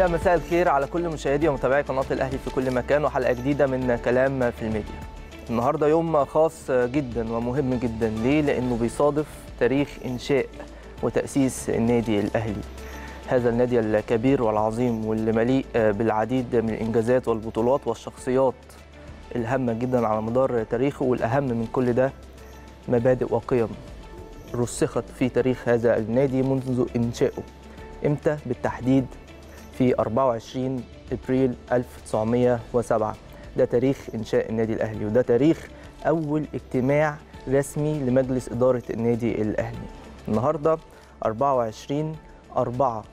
يا مساء الخير على كل مشاهدي ومتابعي قناه الاهلي في كل مكان وحلقه جديده من كلام في الميديا. النهارده يوم خاص جدا ومهم جدا ليه؟ لانه بيصادف تاريخ انشاء وتاسيس النادي الاهلي. هذا النادي الكبير والعظيم واللي مليء بالعديد من الانجازات والبطولات والشخصيات الهامه جدا على مدار تاريخه والاهم من كل ده مبادئ وقيم رسخت في تاريخ هذا النادي منذ انشائه. امتى بالتحديد؟ في 24 ابريل 1907 ده تاريخ انشاء النادي الاهلي وده تاريخ اول اجتماع رسمي لمجلس اداره النادي الاهلي النهارده 24 4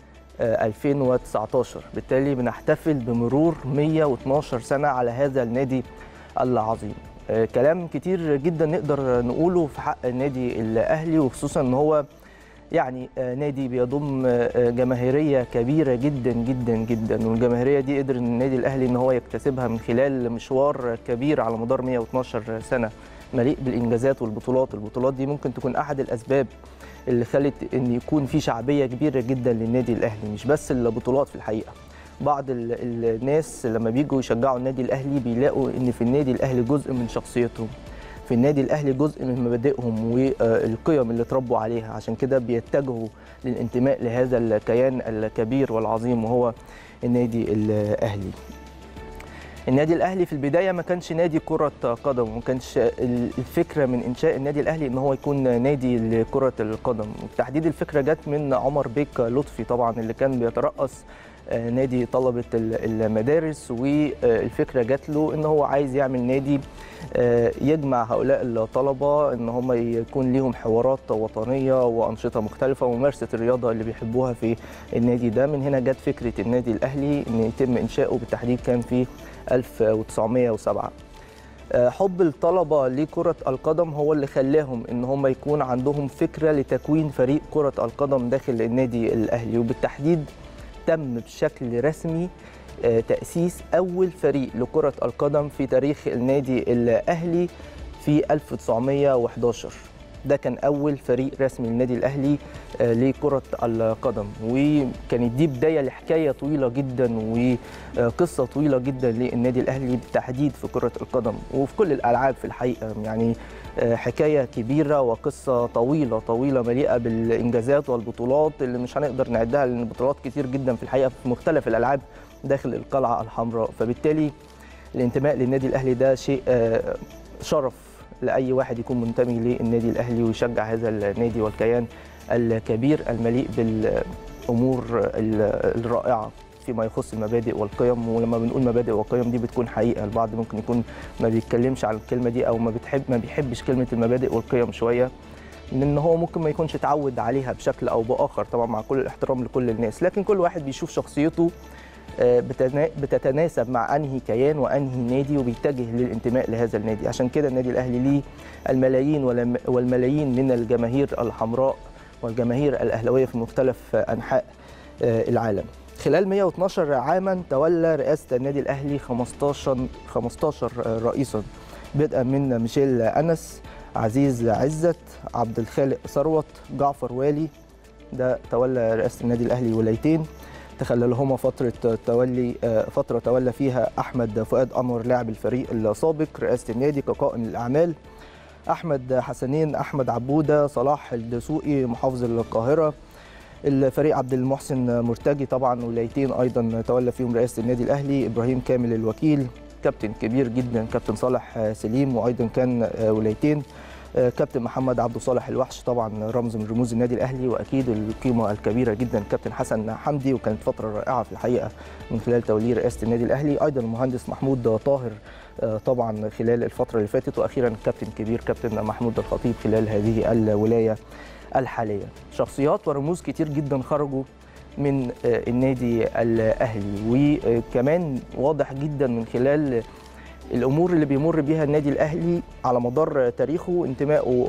2019 بالتالي بنحتفل بمرور 112 سنه على هذا النادي العظيم كلام كتير جدا نقدر نقوله في حق النادي الاهلي وخصوصا ان هو يعني نادي بيضم جماهيريه كبيره جدا جدا جدا والجماهيريه دي قدر النادي الاهلي ان هو يكتسبها من خلال مشوار كبير على مدار 112 سنه مليء بالانجازات والبطولات البطولات دي ممكن تكون احد الاسباب اللي خلت ان يكون في شعبيه كبيره جدا للنادي الاهلي مش بس البطولات في الحقيقه بعض الناس لما بيجوا يشجعوا النادي الاهلي بيلاقوا ان في النادي الاهلي جزء من شخصيتهم في النادي الاهلي جزء من مبادئهم والقيم اللي اتربوا عليها عشان كده بيتجهوا للانتماء لهذا الكيان الكبير والعظيم وهو النادي الاهلي النادي الاهلي في البدايه ما كانش نادي كره قدم وما كانش الفكره من انشاء النادي الاهلي ان هو يكون نادي لكره القدم وتحديد الفكره جت من عمر بيك لطفي طبعا اللي كان بيترأس نادي طلبة المدارس والفكرة جات له ان هو عايز يعمل نادي يجمع هؤلاء الطلبة ان هم يكون ليهم حوارات وطنية وأنشطة مختلفة وممارسة الرياضة اللي بيحبوها في النادي ده من هنا جت فكرة النادي الأهلي ان يتم إنشاؤه بالتحديد كان في 1907 حب الطلبة لكرة القدم هو اللي خلاهم ان هم يكون عندهم فكرة لتكوين فريق كرة القدم داخل النادي الأهلي وبالتحديد تم بشكل رسمي تأسيس أول فريق لكرة القدم في تاريخ النادي الأهلي في 1911 ده كان أول فريق رسمي للنادي الأهلي لكرة القدم وكانت دي بداية لحكاية طويلة جدا وقصة طويلة جدا للنادي الأهلي بالتحديد في كرة القدم وفي كل الألعاب في الحقيقة يعني حكايه كبيره وقصه طويله طويله مليئه بالانجازات والبطولات اللي مش هنقدر نعدها لان بطولات كتير جدا في الحقيقه في مختلف الالعاب داخل القلعه الحمراء فبالتالي الانتماء للنادي الاهلي ده شيء شرف لاي واحد يكون منتمي للنادي الاهلي ويشجع هذا النادي والكيان الكبير المليء بالامور الرائعه فيما يخص المبادئ والقيم ولما بنقول مبادئ وقيم دي بتكون حقيقه البعض ممكن يكون ما بيتكلمش عن الكلمه دي او ما بتحب ما بيحبش كلمه المبادئ والقيم شويه لان هو ممكن ما يكونش اتعود عليها بشكل او باخر طبعا مع كل الاحترام لكل الناس لكن كل واحد بيشوف شخصيته بتتناسب مع انهي كيان وانهي نادي وبيتجه للانتماء لهذا النادي عشان كده النادي الاهلي ليه الملايين والملايين من الجماهير الحمراء والجماهير الاهلاويه في مختلف انحاء العالم خلال 112 عاما تولى رئاسه النادي الاهلي 15 15 رئيسا بدءا من ميشيل انس عزيز عزت عبد الخالق ثروت جعفر والي ده تولى رئاسه النادي الاهلي ولايتين تخللهما فتره تولي فتره تولى فيها احمد فؤاد انور لاعب الفريق السابق رئاسه النادي كقائم الاعمال احمد حسنين احمد عبوده صلاح الدسوقي محافظ القاهره الفريق عبد المحسن مرتجي طبعا ولايتين ايضا تولى فيهم رئاسه النادي الاهلي ابراهيم كامل الوكيل كابتن كبير جدا كابتن صالح سليم وايضا كان ولايتين كابتن محمد عبد صالح الوحش طبعا رمز من رموز النادي الاهلي واكيد القيمه الكبيره جدا كابتن حسن حمدي وكانت فتره رائعه في الحقيقه من خلال توليه رئاسه النادي الاهلي ايضا المهندس محمود طاهر طبعا خلال الفتره اللي فاتت واخيرا كابتن كبير كابتن محمود الخطيب خلال هذه الولايه الحاليه شخصيات ورموز كتير جدا خرجوا من النادي الاهلي وكمان واضح جدا من خلال الامور اللي بيمر بيها النادي الاهلي على مدار تاريخه انتمائه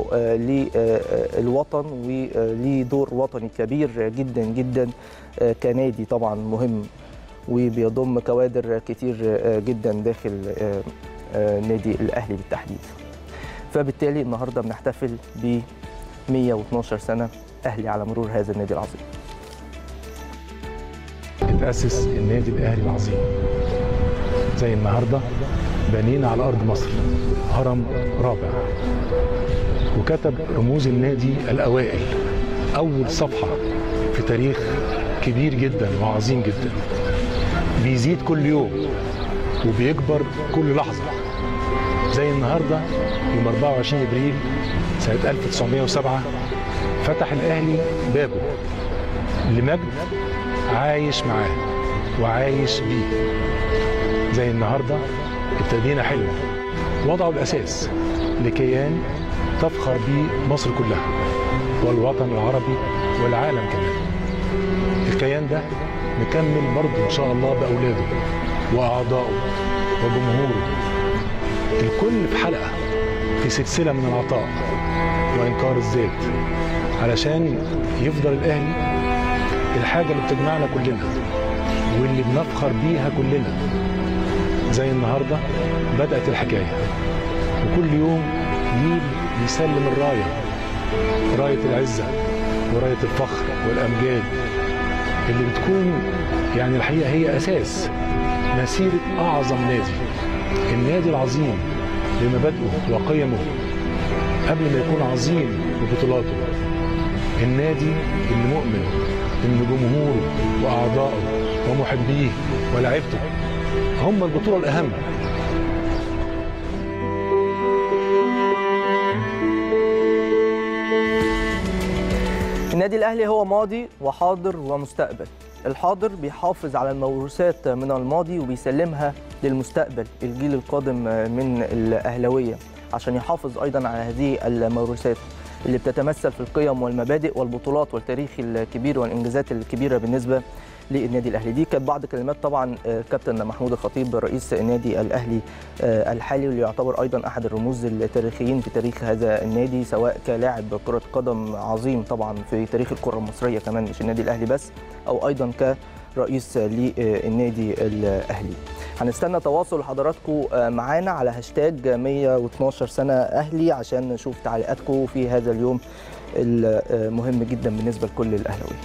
للوطن وليه دور وطني كبير جدا جدا كنادي طبعا مهم وبيضم كوادر كتير جدا داخل نادي الاهلي بالتحديد فبالتالي النهارده بنحتفل ب 112 سنه اهلي على مرور هذا النادي العظيم تأسس النادي الأهلي العظيم زي النهاردة بنينا على أرض مصر هرم رابع وكتب رموز النادي الأوائل أول صفحة في تاريخ كبير جدا وعظيم جدا بيزيد كل يوم وبيكبر كل لحظة زي النهاردة يوم 24 ابريل سنة 1907 فتح الأهلي بابه لمجد عايش معاه وعايش بيه زي النهاردة ابتدينا حلم وضعوا الأساس لكيان تفخر به مصر كلها والوطن العربي والعالم كمان الكيان ده مكمل برضه إن شاء الله بأولاده وأعضائه وجمهوره الكل في حلقة في سلسلة من العطاء وإنكار الذات علشان يفضل الأهلي الحاجة اللي بتجمعنا كلنا واللي بنفخر بيها كلنا زي النهاردة بدأت الحكاية وكل يوم جيل بيسلم الراية راية العزة وراية الفخر والأمجاد اللي بتكون يعني الحقيقة هي أساس مسيرة أعظم نادي النادي العظيم بمبادئه وقيمه قبل ما يكون عظيم ببطولاته النادي اللي مؤمن ان جمهوره واعضائه ومحبيه ولاعيبته هم البطوله الاهم النادي الاهلي هو ماضي وحاضر ومستقبل الحاضر بيحافظ على الموروثات من الماضي وبيسلمها للمستقبل الجيل القادم من الاهلاويه عشان يحافظ ايضا على هذه الموروثات اللي بتتمثل في القيم والمبادئ والبطولات والتاريخ الكبير والانجازات الكبيره بالنسبه للنادي الاهلي دي كانت بعض كلمات طبعا كابتن محمود الخطيب رئيس النادي الاهلي الحالي واللي يعتبر ايضا احد الرموز التاريخيين في تاريخ هذا النادي سواء كلاعب كره قدم عظيم طبعا في تاريخ الكره المصريه كمان مش النادي الاهلي بس او ايضا كرئيس للنادي الاهلي هنستنى تواصل حضراتكم معانا على هاشتاج 112 سنه اهلي عشان نشوف تعليقاتكم في هذا اليوم المهم جدا بالنسبه لكل الاهلاويه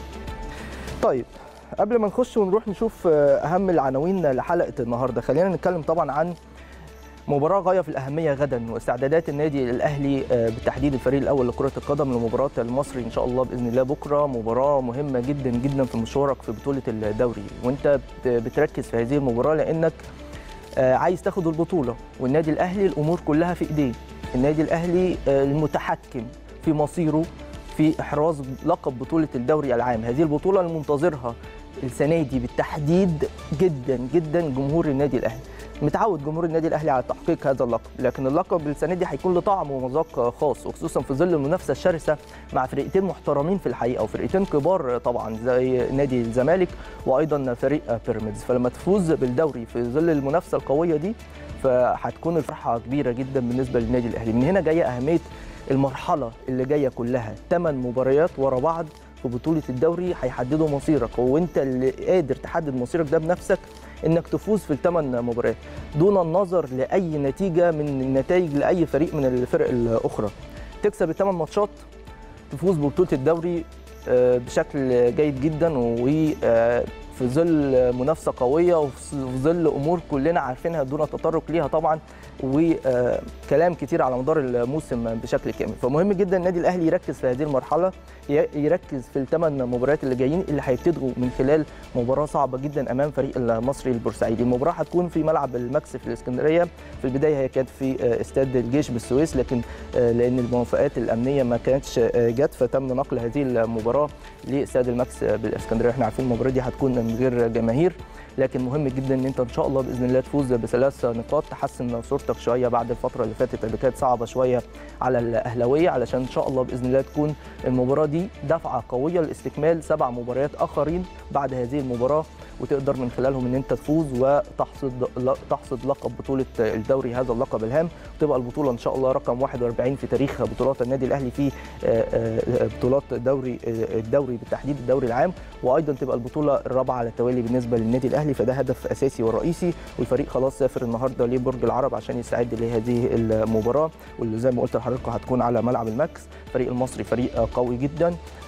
طيب قبل ما نخش ونروح نشوف اهم العناوين لحلقه النهارده خلينا نتكلم طبعا عن مباراة غاية في الأهمية غدا واستعدادات النادي الأهلي بالتحديد الفريق الأول لكرة القدم لمباراة المصري إن شاء الله بإذن الله بكرة مباراة مهمة جدا جدا في مشوارك في بطولة الدوري وأنت بتركز في هذه المباراة لأنك عايز تاخد البطولة والنادي الأهلي الأمور كلها في إيديه النادي الأهلي المتحكم في مصيره في إحراز لقب بطولة الدوري العام هذه البطولة المنتظرها السنة دي بالتحديد جدا جدا جمهور النادي الأهلي متعود جمهور النادي الاهلي على تحقيق هذا اللقب لكن اللقب السنه دي هيكون له طعم ومذاق خاص وخصوصا في ظل المنافسه الشرسه مع فرقتين محترمين في الحقيقه وفرقتين كبار طبعا زي نادي الزمالك وايضا فريق بيراميدز فلما تفوز بالدوري في ظل المنافسه القويه دي فهتكون الفرحه كبيره جدا بالنسبه للنادي الاهلي من هنا جايه اهميه المرحله اللي جايه كلها ثمان مباريات ورا بعض في بطوله الدوري هيحددوا مصيرك وانت اللي قادر تحدد مصيرك ده بنفسك انك تفوز في الثمان مباريات دون النظر لاي نتيجه من النتائج لاي فريق من الفرق الاخرى تكسب الثمان ماتشات تفوز ببطوله الدوري بشكل جيد جدا وفي ظل منافسه قويه وفي ظل امور كلنا عارفينها دون التطرق ليها طبعا وكلام كتير على مدار الموسم بشكل كامل فمهم جدا النادي الاهلي يركز في هذه المرحله يركز في الثمان مباريات اللي جايين اللي هيبتدوا من خلال مباراه صعبه جدا امام فريق المصري البورسعيدي المباراه هتكون في ملعب الماكس في الاسكندريه في البدايه هي كانت في استاد الجيش بالسويس لكن لان الموافقات الامنيه ما كانتش جت فتم نقل هذه المباراه لاستاد الماكس بالاسكندريه احنا عارفين المباراه دي هتكون من غير جماهير لكن مهم جدا ان انت ان شاء الله باذن الله تفوز بثلاث نقاط تحسن صورتك شويه بعد الفتره اللي فاتت اللي كانت صعبه شويه على الاهلاويه علشان ان شاء الله باذن الله تكون المباراه دي دفعه قويه لاستكمال سبع مباريات اخرين بعد هذه المباراه وتقدر من خلالهم ان انت تفوز وتحصد تحصد لقب بطوله الدوري هذا اللقب الهام وتبقى البطوله ان شاء الله رقم 41 في تاريخ بطولات النادي الاهلي في بطولات الدوري الدوري بالتحديد الدوري العام وايضا تبقى البطوله الرابعه على التوالي بالنسبه للنادي الاهلي فده هدف اساسي ورئيسي والفريق خلاص سافر النهارده لبرج العرب عشان يستعد لهذه المباراه واللي زي ما قلت لحضراتكم هتكون على ملعب الماكس الفريق المصري فريق قوي جدا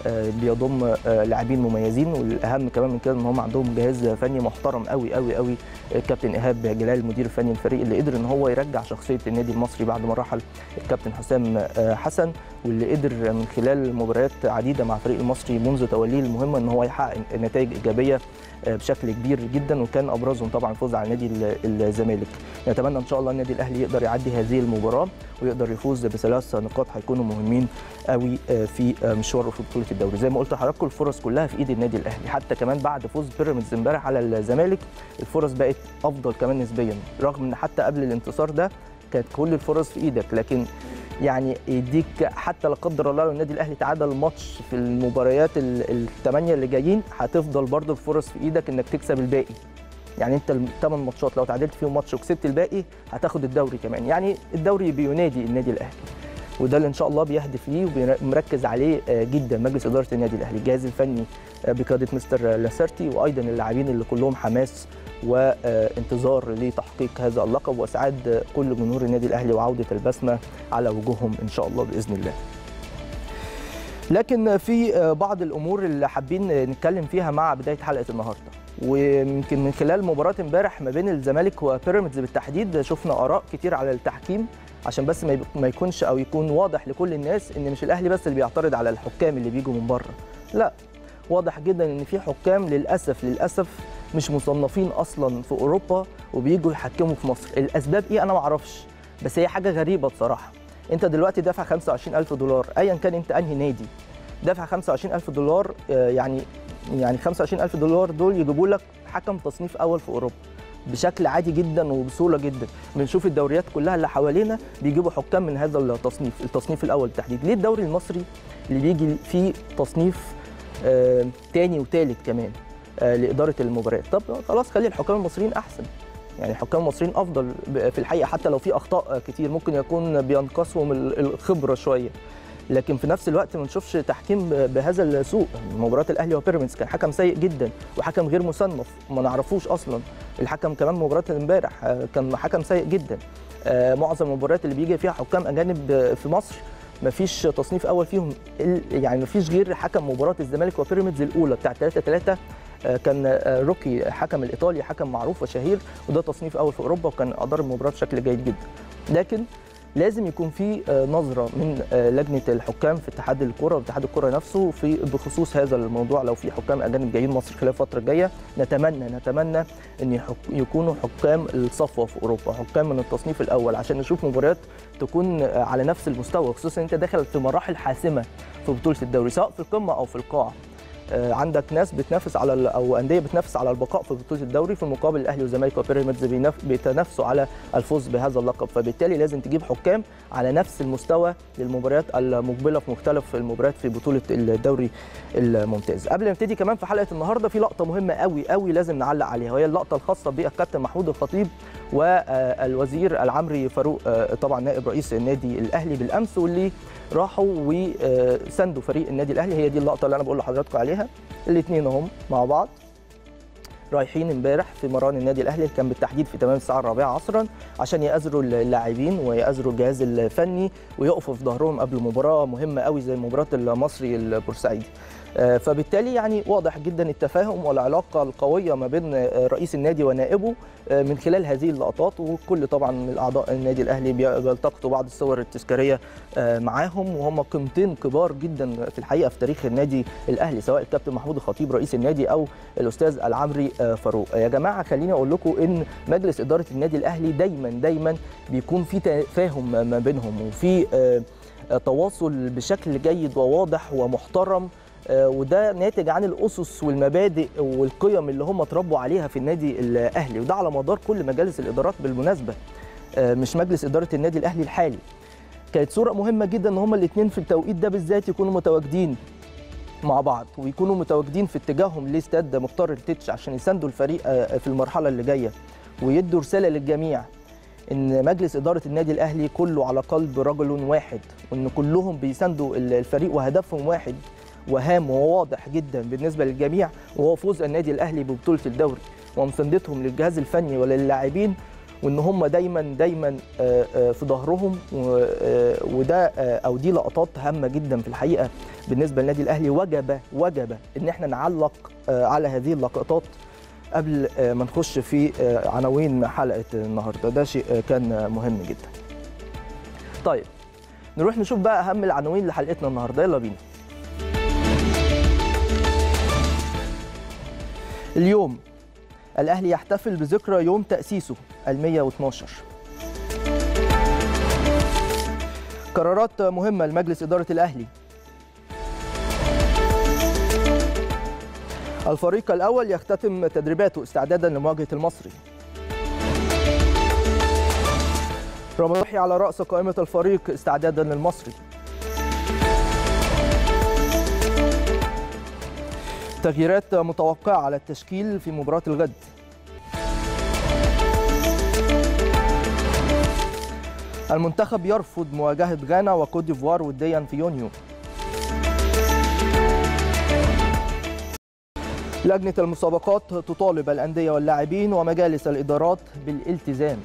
بيضم لاعبين مميزين والاهم كمان من كده ان هم عندهم جهاز فني محترم قوي قوي قوي الكابتن ايهاب جلال المدير الفني للفريق اللي قدر ان هو يرجع شخصيه النادي المصري بعد ما رحل الكابتن حسام حسن واللي قدر من خلال مباريات عديده مع الفريق المصري منذ توليه المهمه ان هو يحقق نتائج ايجابيه بشكل كبير جدا وكان ابرزهم طبعا الفوز على نادي الزمالك نتمنى ان شاء الله النادي الاهلي يقدر يعدي هذه المباراه ويقدر يفوز بثلاث نقاط هيكونوا مهمين قوي في مشواره في بطوله الدوري زي ما قلت لحضراتكم الفرص كلها في ايد النادي الاهلي حتى كمان بعد فوز بيراميدز امبارح على الزمالك الفرص بقت افضل كمان نسبيا رغم ان حتى قبل الانتصار ده كانت كل الفرص في ايدك لكن يعني يديك حتى لا قدر الله لو النادي الاهلي تعادل الماتش في المباريات الثمانيه اللي جايين هتفضل برضه الفرص في ايدك انك تكسب الباقي يعني انت الثمان ماتشات لو تعادلت فيهم ماتش وكسبت الباقي هتاخد الدوري كمان يعني الدوري بينادي النادي الاهلي وده اللي ان شاء الله بيهدف ليه ومركز عليه جدا مجلس اداره النادي الاهلي الجهاز الفني بقياده مستر لاسارتي وايضا اللاعبين اللي كلهم حماس وانتظار لتحقيق هذا اللقب واسعاد كل جمهور النادي الاهلي وعوده البسمه على وجوههم ان شاء الله باذن الله. لكن في بعض الامور اللي حابين نتكلم فيها مع بدايه حلقه النهارده ويمكن من خلال مباراه امبارح ما بين الزمالك وبيراميدز بالتحديد شفنا اراء كتير على التحكيم عشان بس ما يكونش او يكون واضح لكل الناس ان مش الاهلي بس اللي بيعترض على الحكام اللي بيجوا من بره لا واضح جدا ان في حكام للاسف للاسف مش مصنفين اصلا في اوروبا وبيجوا يحكموا في مصر الاسباب ايه انا ما اعرفش بس هي حاجه غريبه بصراحه انت دلوقتي دافع 25000 دولار ايا كان انت انهي نادي دافع 25000 دولار يعني يعني 25000 دولار دول يجيبوا لك حكم تصنيف اول في اوروبا بشكل عادي جدا وبسهوله جدا بنشوف الدوريات كلها اللي حوالينا بيجيبوا حكام من هذا التصنيف التصنيف الاول بالتحديد ليه الدوري المصري اللي بيجي فيه تصنيف آه تاني وتالت كمان آه لاداره المباريات طب خلاص خلي الحكام المصريين احسن يعني الحكام المصريين افضل في الحقيقه حتى لو في اخطاء كتير ممكن يكون بينقصهم الخبره شويه لكن في نفس الوقت ما نشوفش تحكيم بهذا السوء مباراه الاهلي وبيراميدز كان حكم سيء جدا وحكم غير مصنف ما نعرفوش اصلا الحكم كمان مباراه امبارح كان حكم سيء جدا معظم المباريات اللي بيجي فيها حكام اجانب في مصر ما فيش تصنيف اول فيهم يعني ما فيش غير حكم مباراه الزمالك وبيراميدز الاولى بتاع 3 3 كان روكي حكم الايطالي حكم معروف وشهير وده تصنيف اول في اوروبا وكان ادار المباراه بشكل جيد جدا لكن لازم يكون في نظره من لجنه الحكام في اتحاد الكره واتحاد الكره نفسه في بخصوص هذا الموضوع لو في حكام اجانب جايين مصر خلال الفتره الجايه نتمنى نتمنى ان يكونوا حكام الصفوه في اوروبا حكام من التصنيف الاول عشان نشوف مباريات تكون على نفس المستوى خصوصا انت داخل في مراحل حاسمه في بطوله الدوري سواء في القمه او في القاع عندك ناس بتنافس على او انديه بتنافس على البقاء في بطوله الدوري في المقابل الاهلي والزمالك وبيراميدز بيتنافسوا على الفوز بهذا اللقب فبالتالي لازم تجيب حكام على نفس المستوى للمباريات المقبله في مختلف المباريات في بطوله الدوري الممتاز قبل ما نبتدي كمان في حلقه النهارده في لقطه مهمه قوي قوي لازم نعلق عليها وهي اللقطه الخاصه بالكابتن محمود الخطيب والوزير العمري فاروق طبعا نائب رئيس النادي الاهلي بالامس واللي راحوا وساندوا فريق النادي الاهلي هي دي اللقطه اللي انا بقول لحضراتكم عليها الاثنين اهم مع بعض رايحين امبارح في مران النادي الاهلي كان بالتحديد في تمام الساعه الرابعه عصرا عشان يأزروا اللاعبين ويأزروا الجهاز الفني ويقفوا في ظهرهم قبل مباراه مهمه قوي زي مباراه المصري البورسعيدي فبالتالي يعني واضح جدا التفاهم والعلاقه القويه ما بين رئيس النادي ونائبه من خلال هذه اللقطات وكل طبعا من اعضاء النادي الاهلي بيلتقطوا بعض الصور التذكاريه معاهم وهم قيمتين كبار جدا في الحقيقه في تاريخ النادي الاهلي سواء الكابتن محمود الخطيب رئيس النادي او الاستاذ العمري فاروق يا جماعه خليني اقول لكم ان مجلس اداره النادي الاهلي دايما دايما بيكون في تفاهم ما بينهم وفي تواصل بشكل جيد وواضح ومحترم وده ناتج عن الاسس والمبادئ والقيم اللي هم اتربوا عليها في النادي الاهلي وده على مدار كل مجالس الادارات بالمناسبه مش مجلس اداره النادي الاهلي الحالي كانت صوره مهمه جدا ان هم الاثنين في التوقيت ده بالذات يكونوا متواجدين مع بعض ويكونوا متواجدين في اتجاههم لاستاد مختار التتش عشان يساندوا الفريق في المرحله اللي جايه ويدوا رساله للجميع ان مجلس اداره النادي الاهلي كله على قلب رجل واحد وان كلهم بيساندوا الفريق وهدفهم واحد وهام وواضح جدا بالنسبه للجميع وهو فوز النادي الاهلي ببطوله الدوري ومساندتهم للجهاز الفني وللاعبين وان هم دايما دايما آه، آه، في ظهرهم و- آه، وده آه، او دي لقطات هامه جدا في الحقيقه بالنسبه للنادي الاهلي وجب وجب ان احنا نعلق آه، على هذه اللقطات قبل آه، ما نخش في آه، عناوين حلقه النهارده ده شيء آه، كان مهم جدا طيب نروح نشوف بقى اهم العناوين لحلقتنا النهارده يلا بينا اليوم الاهلي يحتفل بذكرى يوم تاسيسه ال 112 قرارات مهمه لمجلس اداره الاهلي الفريق الاول يختتم تدريباته استعدادا لمواجهه المصري رامي محي على راس قائمه الفريق استعدادا للمصري تغييرات متوقعة على التشكيل في مباراة الغد المنتخب يرفض مواجهة غانا وكوت ديفوار وديا في يونيو لجنة المسابقات تطالب الأندية واللاعبين ومجالس الإدارات بالالتزام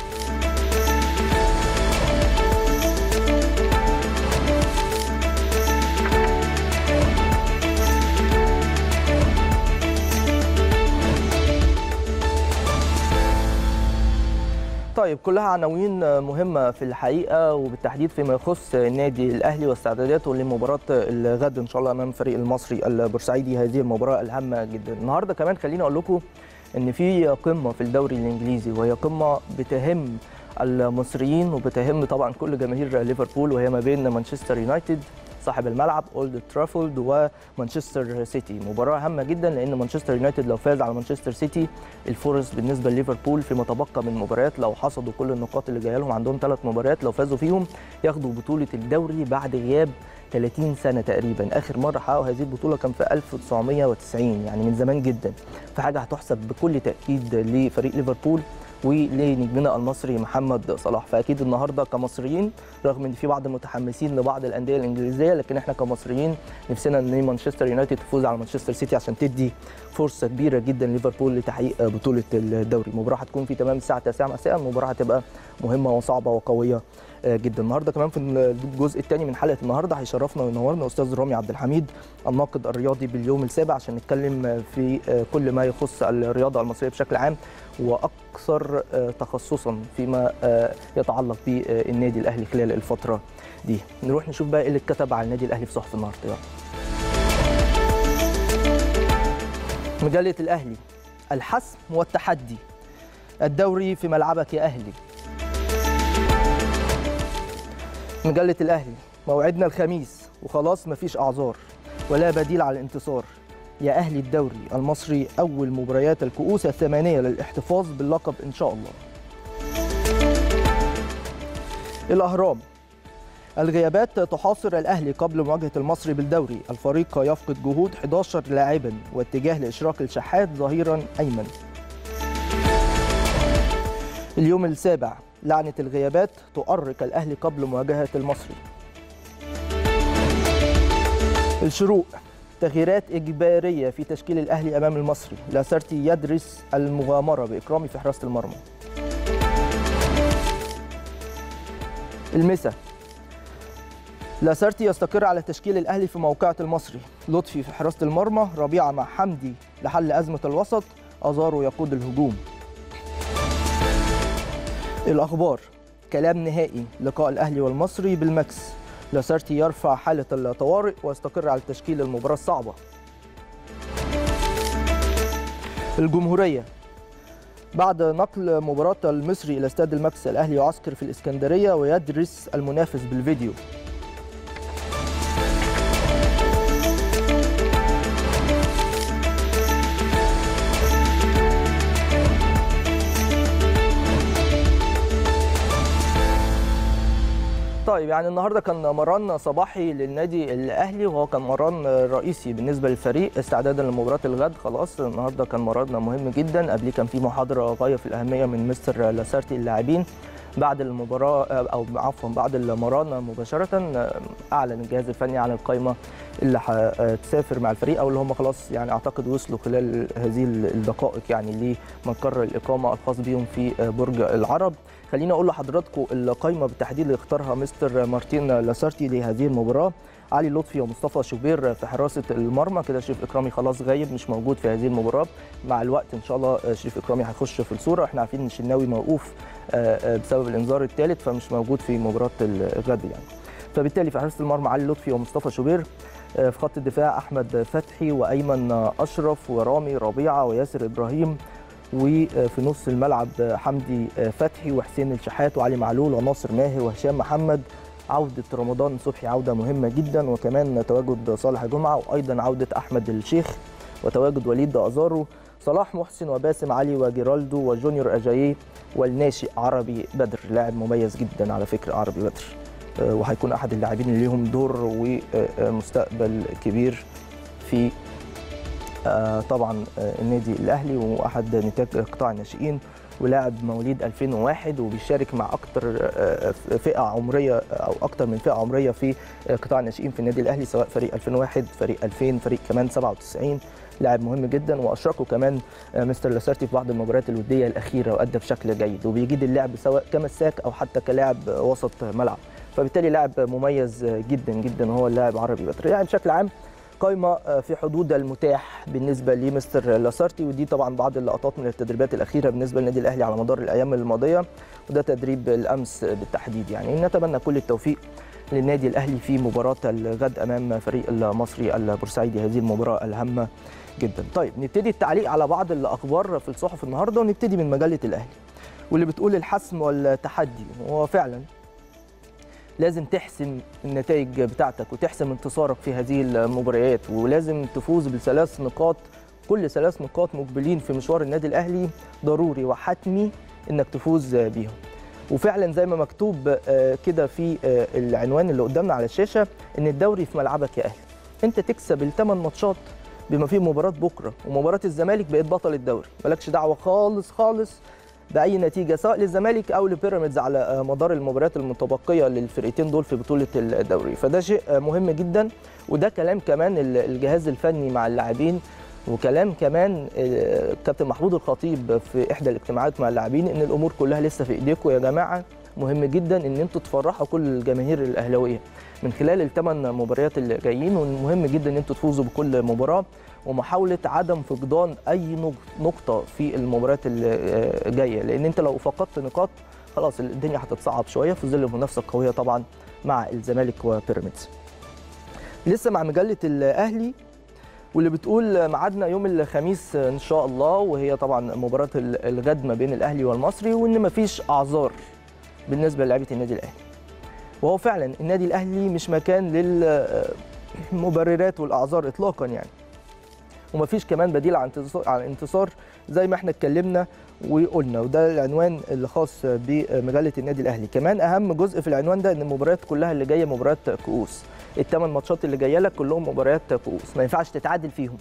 طيب كلها عناوين مهمة في الحقيقة وبالتحديد فيما يخص النادي الأهلي واستعداداته لمباراة الغد إن شاء الله أمام الفريق المصري البورسعيدي هذه المباراة الهامة جدا النهاردة كمان خليني أقول لكم إن في قمة في الدوري الإنجليزي وهي قمة بتهم المصريين وبتهم طبعا كل جماهير ليفربول وهي ما بين مانشستر يونايتد صاحب الملعب اولد ترافولد ومانشستر سيتي مباراه هامه جدا لان مانشستر يونايتد لو فاز على مانشستر سيتي الفرص بالنسبه لليفربول فيما تبقى من مباريات لو حصدوا كل النقاط اللي جايه لهم عندهم ثلاث مباريات لو فازوا فيهم ياخدوا بطوله الدوري بعد غياب 30 سنه تقريبا اخر مره حققوا هذه البطوله كان في 1990 يعني من زمان جدا فحاجه هتحسب بكل تاكيد لفريق ليفربول ولنجمنا المصري محمد صلاح فاكيد النهارده كمصريين رغم ان في بعض المتحمسين لبعض الانديه الانجليزيه لكن احنا كمصريين نفسنا ان مانشستر يونايتد تفوز على مانشستر سيتي عشان تدي فرصه كبيره جدا ليفربول لتحقيق بطوله الدوري المباراه هتكون في تمام الساعه 9 مساء المباراه هتبقى مهمه وصعبه وقويه جدا النهارده كمان في الجزء الثاني من حلقه النهارده هيشرفنا وينورنا استاذ رامي عبد الحميد الناقد الرياضي باليوم السابع عشان نتكلم في كل ما يخص الرياضه المصريه بشكل عام واكثر تخصصا فيما يتعلق بالنادي الاهلي خلال الفتره دي نروح نشوف بقى ايه اللي اتكتب على النادي الاهلي في صحف النهارده يلا مجله الاهلي الحسم والتحدي الدوري في ملعبك يا اهلي مجله الاهلي موعدنا الخميس وخلاص مفيش اعذار ولا بديل على الانتصار يا أهلي الدوري المصري أول مباريات الكؤوس الثمانية للاحتفاظ باللقب إن شاء الله الأهرام الغيابات تحاصر الأهلي قبل مواجهة المصري بالدوري الفريق يفقد جهود 11 لاعبا واتجاه لإشراك الشحات ظهيرا أيمن اليوم السابع لعنة الغيابات تؤرق الأهلي قبل مواجهة المصري الشروق تغييرات إجبارية في تشكيل الأهلي أمام المصري لاسارتي يدرس المغامرة بإكرامي في حراسة المرمى المسا لاسارتي يستقر على تشكيل الأهلي في موقعة المصري لطفي في حراسة المرمى ربيعة مع حمدي لحل أزمة الوسط أزارو يقود الهجوم الأخبار كلام نهائي لقاء الأهلي والمصري بالمكس لاسارتي يرفع حالة الطوارئ ويستقر على تشكيل المباراة الصعبة الجمهورية بعد نقل مباراة المصري إلى استاد المكس الأهلي يعسكر في الإسكندرية ويدرس المنافس بالفيديو طيب يعني النهارده كان مران صباحي للنادي الاهلي وهو كان مران رئيسي بالنسبه للفريق استعدادا لمباراه الغد خلاص النهارده كان مران مهم جدا قبليه كان في محاضره غايه في الاهميه من مستر لاسارتي اللاعبين بعد المباراه او عفوا بعد المران مباشره اعلن الجهاز الفني عن القائمه اللي هتسافر مع الفريق او اللي هم خلاص يعني اعتقد وصلوا خلال هذه الدقائق يعني لمقر الاقامه الخاص بهم في برج العرب خليني اقول لحضراتكم القائمه بالتحديد اللي اختارها مستر مارتين لاسارتي لهذه المباراه علي لطفي ومصطفى شوبير في حراسه المرمى كده شريف اكرامي خلاص غايب مش موجود في هذه المباراه مع الوقت ان شاء الله شريف اكرامي هيخش في الصوره احنا عارفين ان الشناوي موقوف بسبب الانذار الثالث فمش موجود في مباراه الغد يعني فبالتالي في حراسه المرمى علي لطفي ومصطفى شوبير في خط الدفاع احمد فتحي وايمن اشرف ورامي ربيعه وياسر ابراهيم وفي نص الملعب حمدي فتحي وحسين الشحات وعلي معلول وناصر ماهر وهشام محمد عودة رمضان صبحي عودة مهمة جدا وكمان تواجد صالح جمعة وأيضا عودة أحمد الشيخ وتواجد وليد أزارو صلاح محسن وباسم علي وجيرالدو وجونيور أجاييه والناشئ عربي بدر لاعب مميز جدا على فكرة عربي بدر وهيكون أحد اللاعبين اللي ليهم دور ومستقبل كبير في طبعا النادي الأهلي وأحد نتاج قطاع الناشئين ولاعب مواليد 2001 وبيشارك مع اكثر فئه عمريه او اكثر من فئه عمريه في قطاع الناشئين في النادي الاهلي سواء فريق 2001 فريق 2000 فريق كمان 97 لاعب مهم جدا واشركه كمان مستر لاسارتي في بعض المباريات الوديه الاخيره وادى بشكل جيد وبيجيد اللعب سواء كمساك او حتى كلاعب وسط ملعب فبالتالي لاعب مميز جدا جدا هو اللاعب عربي بدر يعني بشكل عام قائمة في حدود المتاح بالنسبة لمستر لاسارتي ودي طبعا بعض اللقطات من التدريبات الأخيرة بالنسبة للنادي الأهلي على مدار الأيام الماضية وده تدريب الأمس بالتحديد يعني نتمنى كل التوفيق للنادي الأهلي في مباراة الغد أمام فريق المصري البورسعيدي هذه المباراة الهامة جدا طيب نبتدي التعليق على بعض الأخبار في الصحف النهاردة ونبتدي من مجلة الأهلي واللي بتقول الحسم والتحدي وهو فعلا لازم تحسم النتائج بتاعتك وتحسم انتصارك في هذه المباريات ولازم تفوز بثلاث نقاط كل ثلاث نقاط مقبلين في مشوار النادي الاهلي ضروري وحتمي انك تفوز بيهم وفعلا زي ما مكتوب كده في العنوان اللي قدامنا على الشاشه ان الدوري في ملعبك يا اهلي انت تكسب الثمان ماتشات بما فيه مباراه بكره ومباراه الزمالك بقيت بطل الدوري مالكش دعوه خالص خالص باي نتيجه سواء للزمالك او لبيراميدز على مدار المباريات المتبقيه للفرقتين دول في بطوله الدوري فده شيء مهم جدا وده كلام كمان الجهاز الفني مع اللاعبين وكلام كمان كابتن محمود الخطيب في احدى الاجتماعات مع اللاعبين ان الامور كلها لسه في ايديكم يا جماعه مهم جدا ان انتوا تفرحوا كل الجماهير الاهلاويه من خلال الثمان مباريات اللي جايين ومهم جدا ان انتوا تفوزوا بكل مباراه ومحاوله عدم فقدان اي نقطه في المباريات اللي جايه لان انت لو فقدت نقاط خلاص الدنيا هتتصعب شويه في ظل المنافسه القويه طبعا مع الزمالك وبيراميدز. لسه مع مجله الاهلي واللي بتقول ميعادنا يوم الخميس ان شاء الله وهي طبعا مباراه الغد ما بين الاهلي والمصري وان مفيش اعذار بالنسبه للاعيبه النادي الاهلي. وهو فعلا النادي الاهلي مش مكان للمبررات والاعذار اطلاقا يعني. ومفيش كمان بديل عن عن انتصار زي ما احنا اتكلمنا وقلنا وده العنوان اللي خاص بمجله النادي الاهلي كمان اهم جزء في العنوان ده ان المباريات كلها اللي جايه مباريات كؤوس الثمان ماتشات اللي جايه لك كلهم مباريات كؤوس ما ينفعش تتعادل فيهم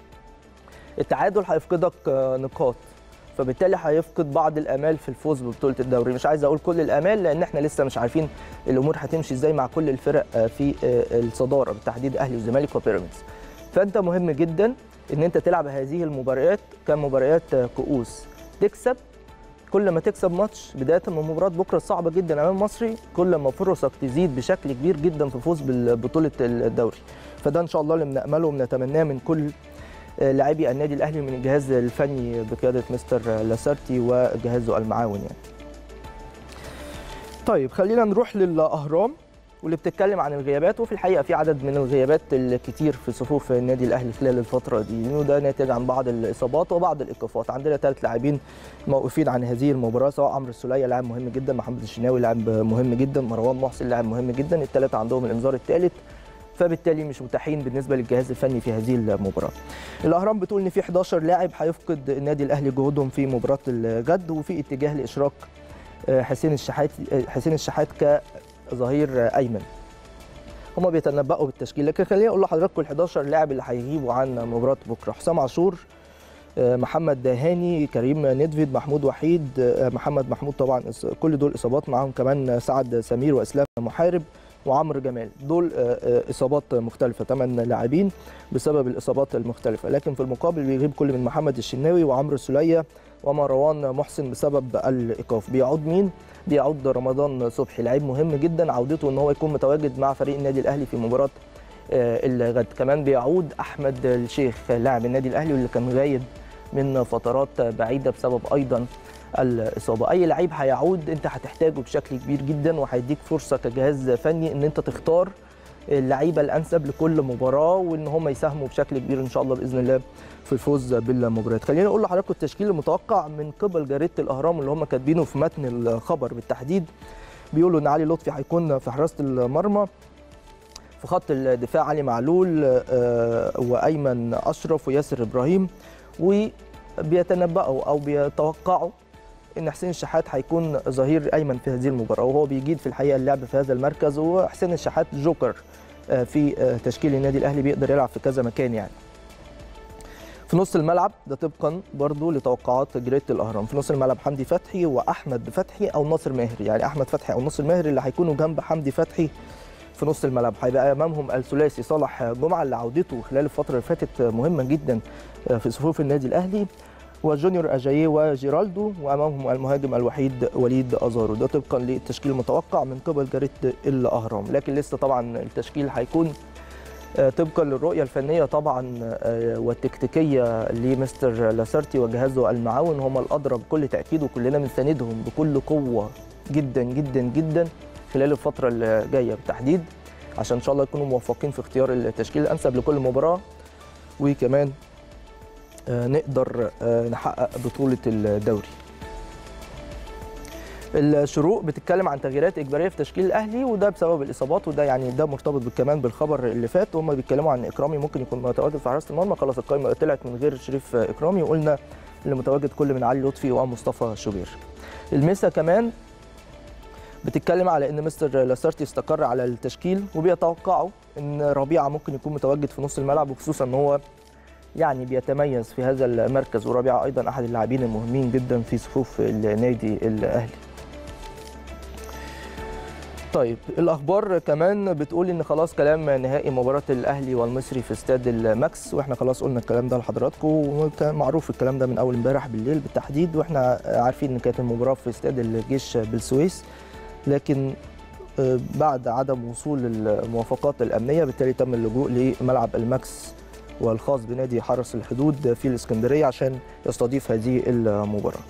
التعادل هيفقدك نقاط فبالتالي هيفقد بعض الامال في الفوز ببطوله الدوري مش عايز اقول كل الامال لان احنا لسه مش عارفين الامور هتمشي ازاي مع كل الفرق في الصداره بالتحديد اهلي والزمالك وبيراميدز فانت مهم جدا ان انت تلعب هذه المباريات كمباريات كؤوس تكسب كل ما تكسب ماتش بدايه من مباراه بكره الصعبه جدا امام المصري كل ما فرصك تزيد بشكل كبير جدا في الفوز ببطوله الدوري فده ان شاء الله اللي بنامله وبنتمناه من كل لاعبي النادي الاهلي من الجهاز الفني بقياده مستر لاسارتي وجهازه المعاون يعني. طيب خلينا نروح للاهرام واللي بتتكلم عن الغيابات وفي الحقيقه في عدد من الغيابات الكتير في صفوف النادي الاهلي خلال الفتره دي وده ناتج عن بعض الاصابات وبعض الايقافات عندنا ثلاث لاعبين موقوفين عن هذه المباراه سواء عمرو السوليه لاعب مهم جدا محمد الشناوي لاعب مهم جدا مروان محسن لاعب مهم جدا الثلاثه عندهم الانذار الثالث فبالتالي مش متاحين بالنسبه للجهاز الفني في هذه المباراه. الاهرام بتقول ان في 11 لاعب هيفقد النادي الاهلي جهودهم في مباراه الغد وفي اتجاه لاشراك حسين الشحات حسين الشحات كظهير ايمن. هما بيتنبؤوا بالتشكيل لكن خليني اقول لحضراتكم ال 11 لاعب اللي هيغيبوا عن مباراه بكره حسام عاشور آه، محمد هاني كريم ندفيد محمود وحيد آه، محمد محمود طبعا إص- كل دول اصابات معاهم كمان سعد سمير واسلام محارب وعمرو جمال دول آه، آه، اصابات مختلفه ثمان لاعبين بسبب الاصابات المختلفه لكن في المقابل بيغيب كل من محمد الشناوي وعمرو السليه ومروان محسن بسبب الايقاف بيعود مين بيعود رمضان صبحي لعيب مهم جدا عودته ان هو يكون متواجد مع فريق النادي الاهلي في مباراه آه، الغد كمان بيعود احمد الشيخ لاعب النادي الاهلي واللي كان غايب من فترات بعيده بسبب ايضا الاصابه اي لعيب هيعود انت هتحتاجه بشكل كبير جدا وهيديك فرصه كجهاز فني ان انت تختار اللعيبه الانسب لكل مباراه وان هم يساهموا بشكل كبير ان شاء الله باذن الله في الفوز بالمباريات خليني اقول لحضراتكم التشكيل المتوقع من قبل جريده الاهرام اللي هم كاتبينه في متن الخبر بالتحديد بيقولوا ان علي لطفي هيكون في حراسه المرمى في خط الدفاع علي معلول آه، وايمن اشرف وياسر ابراهيم وبيتنبأوا او بيتوقعوا ان حسين الشحات هيكون ظهير ايمن في هذه المباراه وهو بيجيد في الحقيقه اللعب في هذا المركز وحسين الشحات جوكر آه، في آه، تشكيل النادي الاهلي بيقدر يلعب في كذا مكان يعني في نص الملعب ده طبقا برضو لتوقعات جريده الاهرام في نص الملعب حمدي فتحي واحمد فتحي او ناصر ماهر يعني احمد فتحي او ناصر ماهر اللي هيكونوا جنب حمدي فتحي في نص الملعب هيبقى امامهم الثلاثي صالح جمعه اللي عودته خلال الفتره اللي فاتت مهمه جدا في صفوف النادي الاهلي وجونيور اجاييه وجيرالدو وامامهم المهاجم الوحيد وليد ازارو ده طبقا للتشكيل المتوقع من قبل جريده الاهرام لكن لسه طبعا التشكيل هيكون آه، طبقا للرؤيه الفنيه طبعا آه، والتكتيكيه لمستر لاسارتي وجهازه المعاون هم الادرى بكل تاكيد وكلنا بنساندهم بكل قوه جدا جدا جدا خلال الفتره اللي جايه بالتحديد عشان ان شاء الله يكونوا موفقين في اختيار التشكيل الانسب لكل مباراه وكمان آه، نقدر آه، نحقق بطوله الدوري الشروق بتتكلم عن تغييرات اجباريه في تشكيل الاهلي وده بسبب الاصابات وده يعني ده مرتبط كمان بالخبر اللي فات وهم بيتكلموا عن اكرامي ممكن يكون متواجد في حراسه المرمى خلاص القائمه طلعت من غير شريف اكرامي وقلنا اللي متواجد كل من علي لطفي ومصطفى شوبير المسا كمان بتتكلم على ان مستر لاسارتي استقر على التشكيل وبيتوقعوا ان ربيعه ممكن يكون متواجد في نص الملعب وخصوصا ان هو يعني بيتميز في هذا المركز وربيعه ايضا احد اللاعبين المهمين جدا في صفوف النادي الاهلي طيب الاخبار كمان بتقول ان خلاص كلام نهائي مباراه الاهلي والمصري في استاد الماكس واحنا خلاص قلنا الكلام ده لحضراتكم وكان معروف الكلام ده من اول امبارح بالليل بالتحديد واحنا عارفين ان كانت المباراه في استاد الجيش بالسويس لكن آه، بعد عدم وصول الموافقات الامنيه بالتالي تم اللجوء لملعب الماكس والخاص بنادي حرس الحدود في الاسكندريه عشان يستضيف هذه المباراه.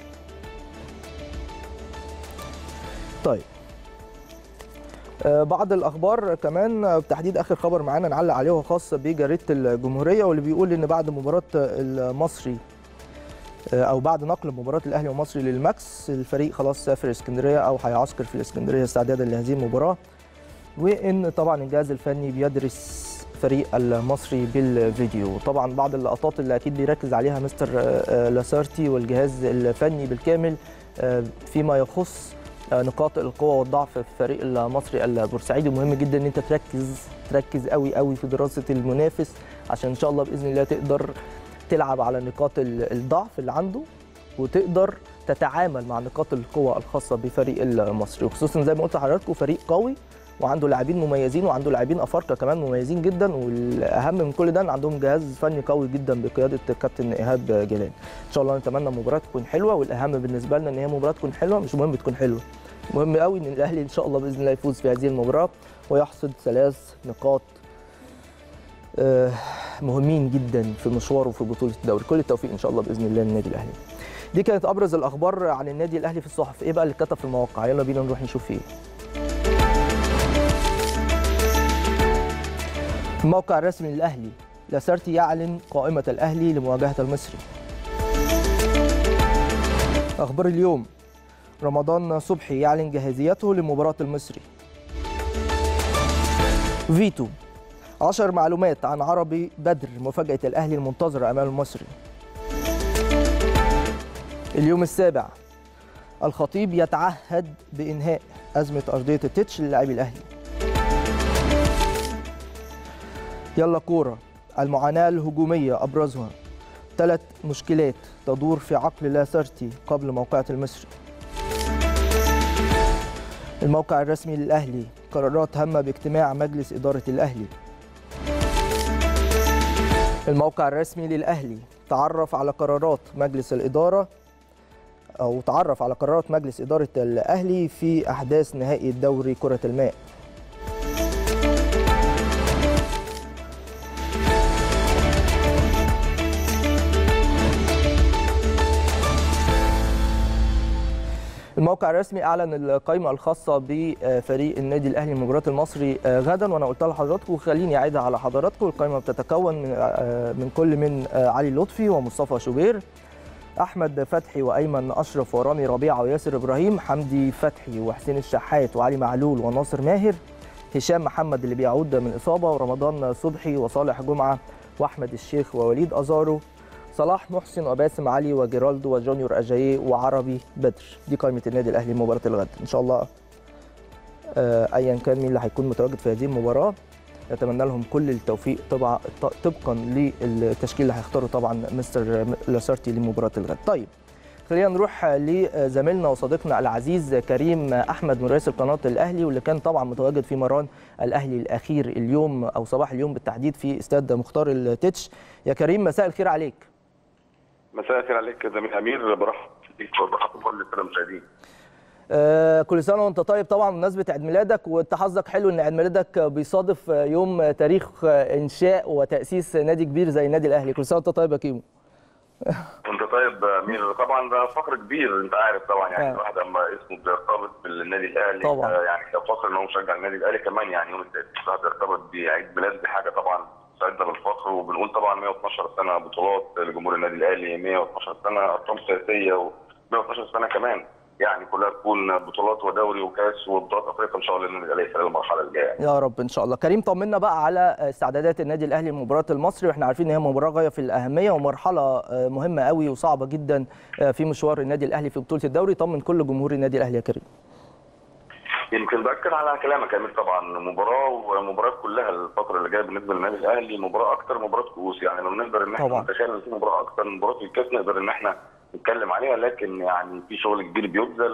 طيب آه، بعض الاخبار كمان آه، بتحديد اخر خبر معانا نعلق عليه وهو خاص بجريده الجمهوريه واللي بيقول ان بعد مباراه المصري آه، او بعد نقل مباراه الاهلي والمصري للماكس الفريق خلاص سافر اسكندريه او هيعسكر في الاسكندريه استعدادا لهذه المباراه وان طبعا الجهاز الفني بيدرس فريق المصري بالفيديو طبعا بعض اللقطات اللي اكيد بيركز عليها مستر آه، آه، لاسارتي والجهاز الفني بالكامل آه، فيما يخص آه، نقاط القوه والضعف في الفريق المصري البورسعيدي مهم جدا ان انت تركز تركز قوي قوي في دراسه المنافس عشان ان شاء الله باذن الله تقدر تلعب على نقاط ال- الضعف اللي عنده وتقدر تتعامل مع نقاط القوة الخاصة بفريق المصري وخصوصا زي ما قلت لحضراتكم فريق قوي وعنده لاعبين مميزين وعنده لاعبين افارقه كمان مميزين جدا والاهم من كل ده ان عندهم جهاز فني قوي جدا بقياده الكابتن ايهاب جلال ان شاء الله نتمنى المباراه تكون حلوه والاهم بالنسبه لنا ان هي مباراه تكون حلوه مش مهم تكون حلوه مهم قوي ان الاهلي ان شاء الله باذن الله يفوز في هذه المباراه ويحصد ثلاث نقاط آه، مهمين جدا في مشواره في بطوله الدوري كل التوفيق ان شاء الله باذن الله للنادي الاهلي دي كانت ابرز الاخبار عن النادي الاهلي في الصحف ايه بقى اللي اتكتب في المواقع يلا بينا نروح نشوف فيه الموقع الرسمي للاهلي لاسارتي يعلن قائمه الاهلي لمواجهه المصري اخبار اليوم رمضان صبحي يعلن جاهزيته لمباراه المصري فيتو عشر معلومات عن عربي بدر مفاجأة الأهلي المنتظرة أمام المصري اليوم السابع الخطيب يتعهد بإنهاء أزمة أرضية التتش للاعبي الأهلي يلا كورة المعاناة الهجومية أبرزها ثلاث مشكلات تدور في عقل لاسارتي قبل موقعة المصري الموقع الرسمي للأهلي قرارات هامة باجتماع مجلس إدارة الأهلي الموقع الرسمي للأهلي تعرف على قرارات مجلس الإدارة أو تعرف على قرارات مجلس إدارة الأهلي في أحداث نهائي الدوري كرة الماء الموقع الرسمي اعلن القائمه الخاصه بفريق النادي الاهلي المباراه المصري غدا وانا قلتها لحضراتكم خليني اعيدها على حضراتكم القائمه بتتكون من من كل من علي لطفي ومصطفى شوبير احمد فتحي وايمن اشرف ورامي ربيعه وياسر ابراهيم حمدي فتحي وحسين الشحات وعلي معلول وناصر ماهر هشام محمد اللي بيعود من اصابه ورمضان صبحي وصالح جمعه واحمد الشيخ ووليد ازارو صلاح محسن وباسم علي وجيرالدو وجونيور اجاييه وعربي بدر دي قائمه النادي الاهلي مباراه الغد ان شاء الله ايا كان مين اللي هيكون متواجد في هذه المباراه نتمنى لهم كل التوفيق طبعا طبقا للتشكيل اللي هيختاره طبعا مستر لاسارتي لمباراه الغد طيب خلينا نروح لزميلنا وصديقنا العزيز كريم احمد مراسل قناه الاهلي واللي كان طبعا متواجد في مران الاهلي الاخير اليوم او صباح اليوم بالتحديد في استاد مختار التتش يا كريم مساء الخير عليك مساء الخير عليك يا زميل امير برحب بيك وبرحب بكل الساده المشاهدين آه كل سنه وانت طيب طبعا بمناسبه عيد ميلادك وانت حظك حلو ان عيد ميلادك بيصادف يوم تاريخ انشاء وتاسيس نادي كبير زي النادي الاهلي كل سنه وانت طيب يا كيمو انت طيب امير طبعا ده فخر كبير انت عارف طبعا يعني الواحد اما اسمه بيرتبط بالنادي الاهلي طبعا يعني كفخر ان هو مشجع النادي الاهلي كمان يعني يوم التاسيس الواحد بيرتبط بعيد ميلاد دي حاجه طبعا سعدنا بالفخر وبنقول طبعا 112 سنه بطولات لجمهور النادي الاهلي 112 سنه ارقام سياسيه و 112 سنه كمان يعني كلها تكون بطولات ودوري وكاس وبطولات افريقيا ان شاء الله للنادي الاهلي خلال المرحله الجايه يا رب ان شاء الله كريم طمنا بقى على استعدادات النادي الاهلي لمباراه المصري واحنا عارفين ان هي مباراه غايه في الاهميه ومرحله مهمه قوي وصعبه جدا في مشوار النادي الاهلي في بطوله الدوري طمن كل جمهور النادي الاهلي يا كريم يمكن باكد على كلامك يا طبعا مباراه ومباريات كلها الفتره اللي جايه بالنسبه للنادي الاهلي مباراه اكتر مباراه كؤوس يعني لو نقدر ان احنا نتخيل ان في مباراه اكتر من مباراه الكاس نقدر ان احنا نتكلم عليها لكن يعني في شغل كبير بيبذل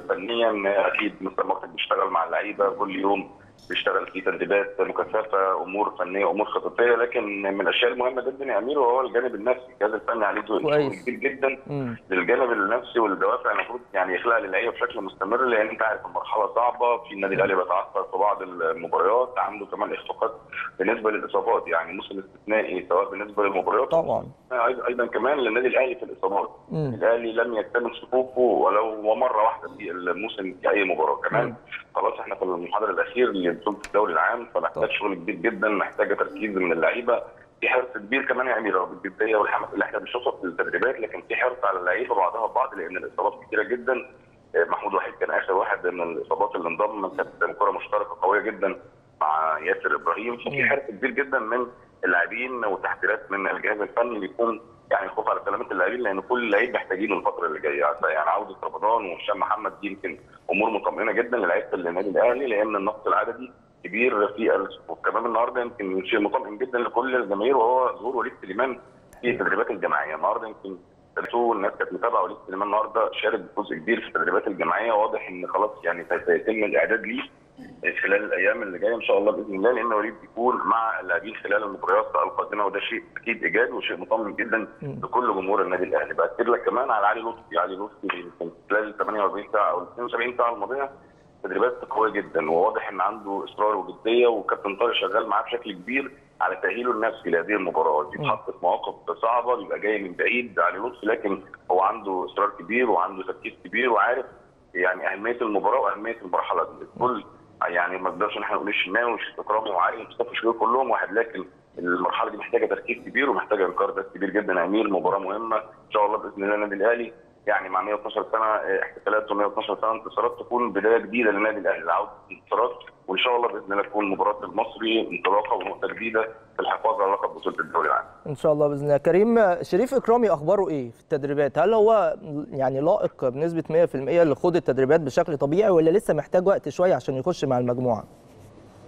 وفنيا اكيد مستر مارتن بيشتغل مع اللعيبه كل يوم بيشتغل في تدريبات مكثفه امور فنيه امور خططيه لكن من الاشياء المهمه جدا يا امير وهو الجانب النفسي الجهاز الفني عليه شغل كبير جدا مم. للجانب النفسي والدوافع المفروض يعني يخلقها للعيبه بشكل مستمر لان انت عارف المرحله صعبه في النادي الاهلي بيتعثر في بعض المباريات عنده كمان اخفاقات بالنسبه للاصابات يعني موسم استثنائي سواء بالنسبه للمباريات طبعا ايضا كمان للنادي الاهلي في الاصابات مم. الاهلي لم يكتمل صفوفه ولو مره واحده في الموسم في اي مباراه كمان مم. خلاص احنا في المنحدر الاخير لبطوله الدوري العام فمحتاج شغل كبير جدا محتاجه تركيز من اللعيبه في حرص كبير كمان يا امير بالجديه والحماس اللي احنا بنشوفها في التدريبات لكن في حرص على اللعيبه بعضها بعض لان الاصابات كتيره جدا محمود وحيد كان اخر واحد من الاصابات اللي انضم كانت كره مشتركه قويه جدا مع ياسر ابراهيم ففي حرص كبير جدا من اللاعبين وتحذيرات من الجهاز الفني بيكون يعني خوف على سلامه اللاعبين لان كل لعيب محتاجينه الفتره اللي جايه يعني عوده رمضان وهشام محمد دي يمكن امور مطمئنه جدا للعيبه النادي الاهلي لان النقص العددي كبير في الصفوف كمان النهارده يمكن شيء مطمئن جدا لكل الجماهير وهو ظهور وليد سليمان في التدريبات الجماعيه النهارده يمكن الناس كانت متابعه وليد سليمان النهارده شارك بجزء كبير في التدريبات الجماعيه واضح ان خلاص يعني سيتم الاعداد ليه خلال الايام اللي جايه ان شاء الله باذن الله لان وليد بيكون مع اللاعبين خلال المباريات القادمه وده شيء اكيد ايجابي وشيء مطمئن جدا لكل جمهور النادي الاهلي باكد لك كمان على علي لطفي علي لطفي خلال 48 ساعه او 72 ساعه الماضيه تدريبات قويه جدا وواضح ان عنده اصرار وجديه وكابتن طارق شغال معاه بشكل كبير على تاهيله النفسي لهذه المباراه بيتحط في مواقف صعبه بيبقى جاي من بعيد علي لطفي لكن هو عنده اصرار كبير وعنده تركيز كبير وعارف يعني اهميه المباراه واهميه المرحله دي الكل يعني ما نقدرش ان احنا نقول الشناوي وشريف اكرامي وعلي مصطفى شوقي كلهم واحد لكن المرحله دي محتاجه تركيز كبير ومحتاجه انكار ده كبير جدا يا امير مباراه مهمه ان شاء الله باذن الله النادي الاهلي يعني مع 112 سنه احتفالات و112 سنه انتصارات تكون بدايه جديده للنادي الاهلي لعوده انتصارات وان شاء الله باذن الله تكون مباراه المصري انطلاقه ونقطه جديده في الحفاظ على لقب بطوله الدوري العام. ان شاء الله باذن الله كريم شريف اكرامي اخباره ايه في التدريبات؟ هل هو يعني لائق بنسبه 100% لخوض التدريبات بشكل طبيعي ولا لسه محتاج وقت شويه عشان يخش مع المجموعه؟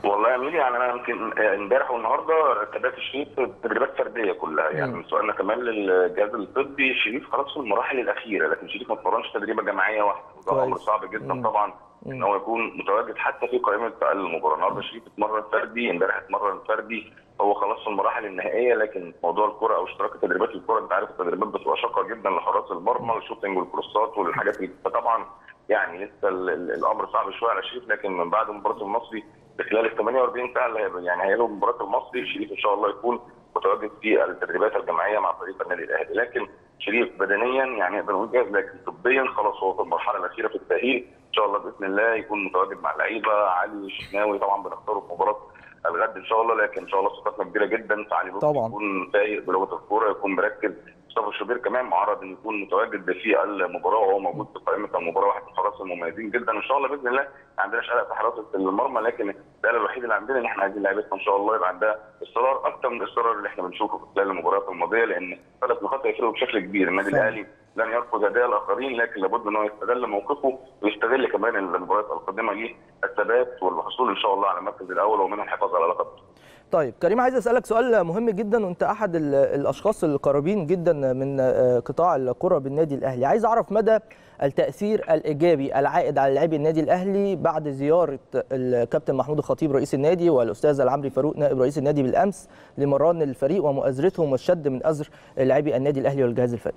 والله يا امير يعني انا يمكن امبارح والنهارده تابعت شريف تدريبات فرديه كلها يعني من سؤالنا كمان للجهاز الطبي شريف خلاص في المراحل الاخيره لكن شريف ما اتمرنش تدريبه جماعيه واحده وده امر صعب جدا مم. طبعا ان هو يكون متواجد حتى في قائمه المباراه النهارده شريف اتمرن فردي امبارح اتمرن فردي هو خلاص في المراحل النهائيه لكن موضوع الكره او اشتراك التدريبات في الكره انت عارف التدريبات بتبقى شاقه جدا لحراس المرمى والشوتنج والكروسات والحاجات دي فطبعا يعني لسه ال- ال- الامر صعب شويه على شريف لكن من بعد مباراه المصري في خلال ال 48 ساعه اللي هيبقى- يعني هيلعب مباراه المصري شريف ان شاء الله يكون متواجد في التدريبات الجماعيه مع فريق النادي الاهلي لكن شريف بدنيا يعني نقدر نقول جاهز لكن طبيا خلاص هو في المرحله الاخيره في التاهيل ان شاء الله باذن الله يكون متواجد مع اللعيبه علي الشناوي طبعا بنختاره في مباراه الغد ان شاء الله لكن ان شاء الله ثقتنا كبيره جدا في علي لطفي طبعاً. يكون فايق بلغه الكوره يكون مركز مصطفى الشوبير كمان معرض انه يكون متواجد في المباراه وهو موجود في قائمه المباراه واحد من الحراس المميزين جدا ان شاء الله باذن الله ما عندناش قلق في حراسه المرمى لكن السؤال الوحيد اللي عندنا ان احنا عايزين لعيبتنا ان شاء الله يبقى عندها اصرار اكثر من الاصرار اللي احنا بنشوفه في خلال المباريات الماضيه لان ثلاث نقاط هيفرقوا بشكل كبير النادي فعلا. الاهلي لن يرفض اداء الاخرين لكن لابد ان هو يستغل موقفه ويستغل كمان المباريات القادمه ليه الثبات والحصول ان شاء الله على المركز الاول ومنها الحفاظ على لقب طيب كريم عايز اسالك سؤال مهم جدا وانت احد ال- الاشخاص القريبين جدا من آه، قطاع الكره بالنادي الاهلي عايز اعرف مدى التاثير الايجابي العائد على لاعبي النادي الاهلي بعد زياره الكابتن محمود الخطيب رئيس النادي والاستاذ العمري فاروق نائب رئيس النادي بالامس لمران الفريق ومؤازرتهم والشد من ازر لاعبي النادي الاهلي والجهاز الفني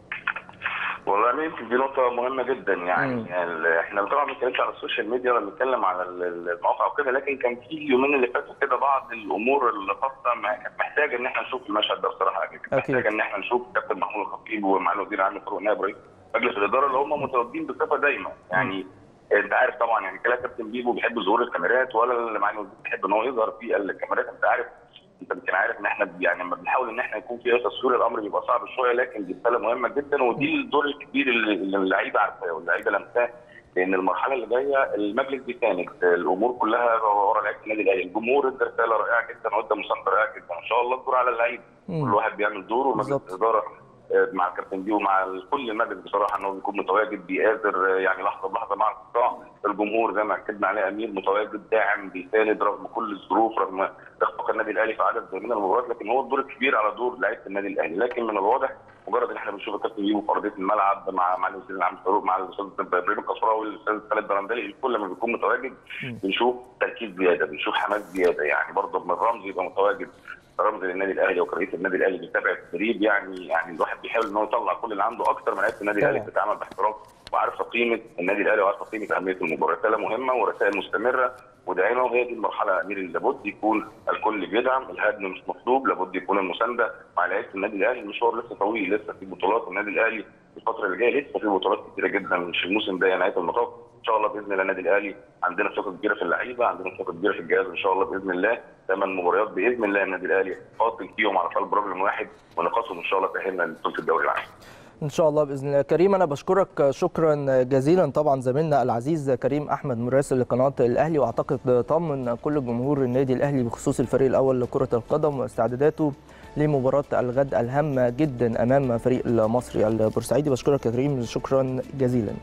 والله يعني يمكن دي نقطة مهمة جدا يعني, مم. يعني احنا طبعا ما بنتكلمش على السوشيال ميديا ولا بنتكلم على ال- ال- المواقع وكده لكن كان في اليومين اللي فاتوا كده بعض الامور اللي خاصة ما- كانت محتاجة ان احنا نشوف المشهد ده بصراحة كانت أكيد. محتاجة ان احنا نشوف كابتن محمود الخطيب ومعالي وزير العام فاروق نائب رئيس مجلس الإدارة اللي هم متواجدين بصفة دايمة يعني انت عارف طبعا يعني كلا كابتن بيبو بيحب ظهور الكاميرات ولا اللي معالي الوزير بيحب ان هو يظهر في الكاميرات انت عارف انت يمكن عارف ان احنا يعني لما بنحاول ان احنا يكون في تصوير الامر بيبقى صعب شويه لكن دي رساله مهمه جدا ودي الدور الكبير اللي اللي اللعيبه عارفاه واللعيبه لمساه لان المرحله اللي جايه المجلس بيساند الامور كلها ورا لعيبه النادي الاهلي الجمهور ادى رساله رائعه جدا وادى مساندة رائعه جدا ان شاء الله الدور على اللعيبه مم. كل واحد بيعمل دوره ومجلس بالظبط. الاداره آه، مع الكابتن دي ومع كل المجلس بصراحه انه بيكون متواجد بيقادر آه، يعني لحظه بلحظه مع القطاع الجمهور زي ما اكدنا عليه امير متواجد داعم بيساند رغم كل الظروف رغم اخفاق النادي الاهلي في عدد من المباريات لكن هو الدور الكبير على دور لعيبه النادي الاهلي لكن من الواضح مجرد ان احنا بنشوف الكابتن بيبو في ارضيه الملعب مع مع الوزير العام فاروق مع الاستاذ ابراهيم القصراوي الاستاذ خالد برندلي الكل لما بيكون متواجد مم. بنشوف تركيز زياده بنشوف حماس زياده يعني برضه ابن الرمز يبقى متواجد رمز للنادي الاهلي وكرئيس النادي الاهلي بيتابع التدريب يعني يعني الواحد بيحاول ان هو يطلع كل اللي عنده اكتر من لعيبه النادي الاهلي طبعا. بتتعامل باحتراف وعارفه قيمه النادي الاهلي وعارفه قيمه اهميه المباراه رساله مهمه ورسائل مستمره وداعمه وهي دي المرحله يا امير اللي لابد يكون الكل بيدعم الهدم مش مطلوب لابد يكون المسانده مع لعيبه النادي الاهلي المشوار لسه طويل لسه في بطولات النادي الاهلي الفتره اللي جايه لسه في بطولات كتيره جدا مش الموسم ده يا نهايه المطاف ان شاء الله باذن الله النادي الاهلي عندنا ثقه كبيره في اللعيبه عندنا ثقه كبيره في الجهاز ان شاء الله باذن الله ثمان مباريات باذن الله النادي الاهلي قاتل فيهم على قلب رجل واحد ونقصهم ان شاء الله تاهلنا لبطوله الدوري العام ان شاء الله باذن الله كريم انا بشكرك شكرا جزيلا طبعا زميلنا العزيز كريم احمد مراسل لقناه الاهلي واعتقد طمن كل جمهور النادي الاهلي بخصوص الفريق الاول لكره القدم واستعداداته لمباراه الغد الهامه جدا امام فريق المصري البورسعيدي بشكرك يا كريم شكرا جزيلا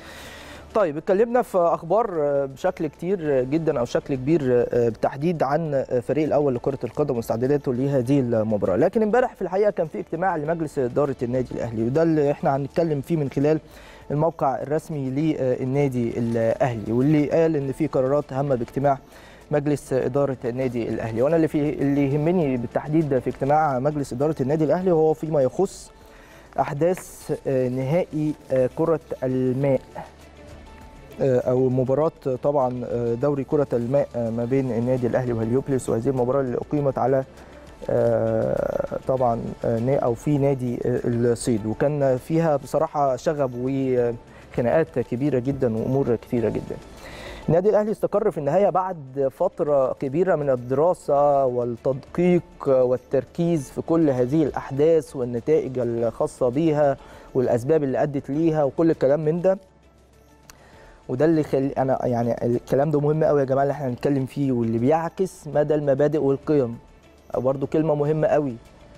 طيب اتكلمنا في اخبار بشكل كتير جدا او شكل كبير بالتحديد عن فريق الاول لكره القدم واستعداداته لهذه المباراه لكن امبارح في الحقيقه كان في اجتماع لمجلس اداره النادي الاهلي وده اللي احنا هنتكلم فيه من خلال الموقع الرسمي للنادي الاهلي واللي قال ان في قرارات هامه باجتماع مجلس اداره النادي الاهلي وانا اللي في اللي يهمني بالتحديد في اجتماع مجلس اداره النادي الاهلي هو فيما يخص احداث نهائي كره الماء او مباراه طبعا دوري كره الماء ما بين النادي الاهلي وهليوبلس وهذه المباراه اللي اقيمت على طبعا او في نادي الصيد وكان فيها بصراحه شغب وخناقات كبيره جدا وامور كثيره جدا النادي الاهلي استقر في النهايه بعد فتره كبيره من الدراسه والتدقيق والتركيز في كل هذه الاحداث والنتائج الخاصه بيها والاسباب اللي ادت ليها وكل الكلام من ده وده اللي خل... انا يعني الكلام ده مهم قوي يا جماعه اللي احنا هنتكلم فيه واللي بيعكس مدى المبادئ والقيم برضو كلمه مهمه قوي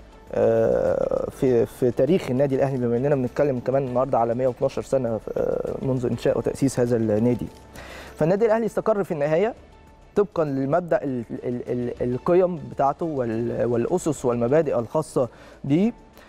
في في تاريخ النادي الاهلي بما اننا بنتكلم كمان النهارده على 112 سنه منذ انشاء وتاسيس هذا النادي فالنادي الاهلي استقر في النهايه طبقا لمبدا ال ال ال القيم بتاعته وال- والاسس والمبادئ الخاصه بيه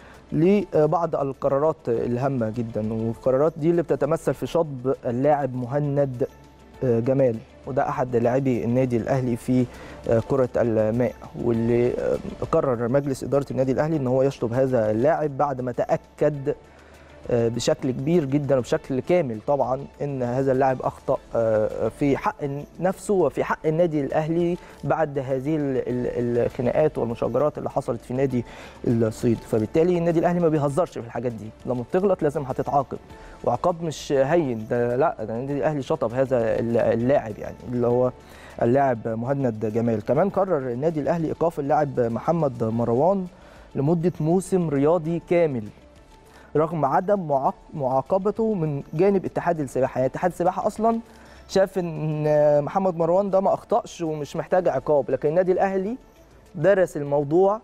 لبعض القرارات الهامه جدا والقرارات دي اللي بتتمثل في شطب اللاعب مهند آه، جمال وده احد لاعبي النادي الاهلي في آه، كره الماء واللي آه، قرر مجلس اداره النادي الاهلي ان هو يشطب هذا اللاعب بعد ما تاكد آه، بشكل كبير جدا وبشكل كامل طبعا ان هذا اللاعب اخطا آه، في حق نفسه وفي حق النادي الاهلي بعد هذه ال- ال- الخناقات والمشاجرات اللي حصلت في نادي الصيد فبالتالي النادي الاهلي ما بيهزرش في الحاجات دي لما بتغلط لازم هتتعاقب وعقاب مش هين ده لا ده النادي الاهلي شطب هذا ال- اللاعب يعني اللي هو اللاعب مهند جمال كمان قرر النادي الاهلي ايقاف اللاعب محمد مروان لمده موسم رياضي كامل رغم عدم معاق- معاقبته من جانب اتحاد السباحه يعني اتحاد السباحه اصلا شاف ان محمد مروان ده ما اخطاش ومش محتاج عقاب لكن النادي الاهلي درس الموضوع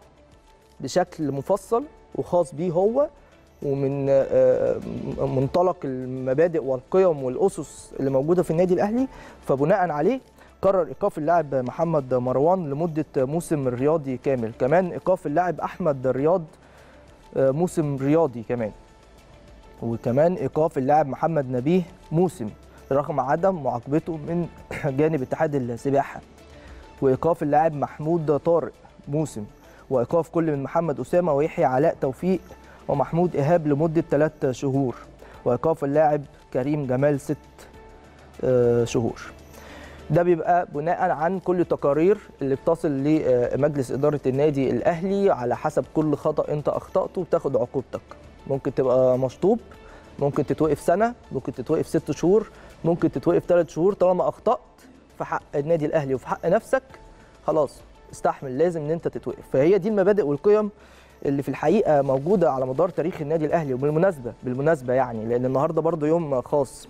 بشكل مفصل وخاص بيه هو ومن آه، منطلق المبادئ والقيم والاسس اللي موجوده في النادي الاهلي فبناء عليه قرر ايقاف اللاعب محمد مروان لمده موسم رياضي كامل كمان ايقاف اللاعب احمد رياض آه، موسم رياضي كمان وكمان ايقاف اللاعب محمد نبيه موسم رغم عدم معاقبته من جانب اتحاد السباحه وايقاف اللاعب محمود طارق موسم وايقاف كل من محمد اسامه ويحيى علاء توفيق ومحمود ايهاب لمده ثلاث شهور وايقاف اللاعب كريم جمال ست آه، شهور ده بيبقى بناء عن كل التقارير اللي بتصل لمجلس اداره النادي الاهلي على حسب كل خطا انت اخطاته بتاخد عقوبتك ممكن تبقى مشطوب ممكن تتوقف سنه ممكن تتوقف ست شهور ممكن تتوقف ثلاث شهور طالما اخطات في حق النادي الاهلي وفي حق نفسك خلاص استحمل لازم ان انت تتوقف فهي دي المبادئ والقيم اللي في الحقيقه موجوده على مدار تاريخ النادي الاهلي وبالمناسبه بالمناسبه يعني لان النهارده برضو يوم خاص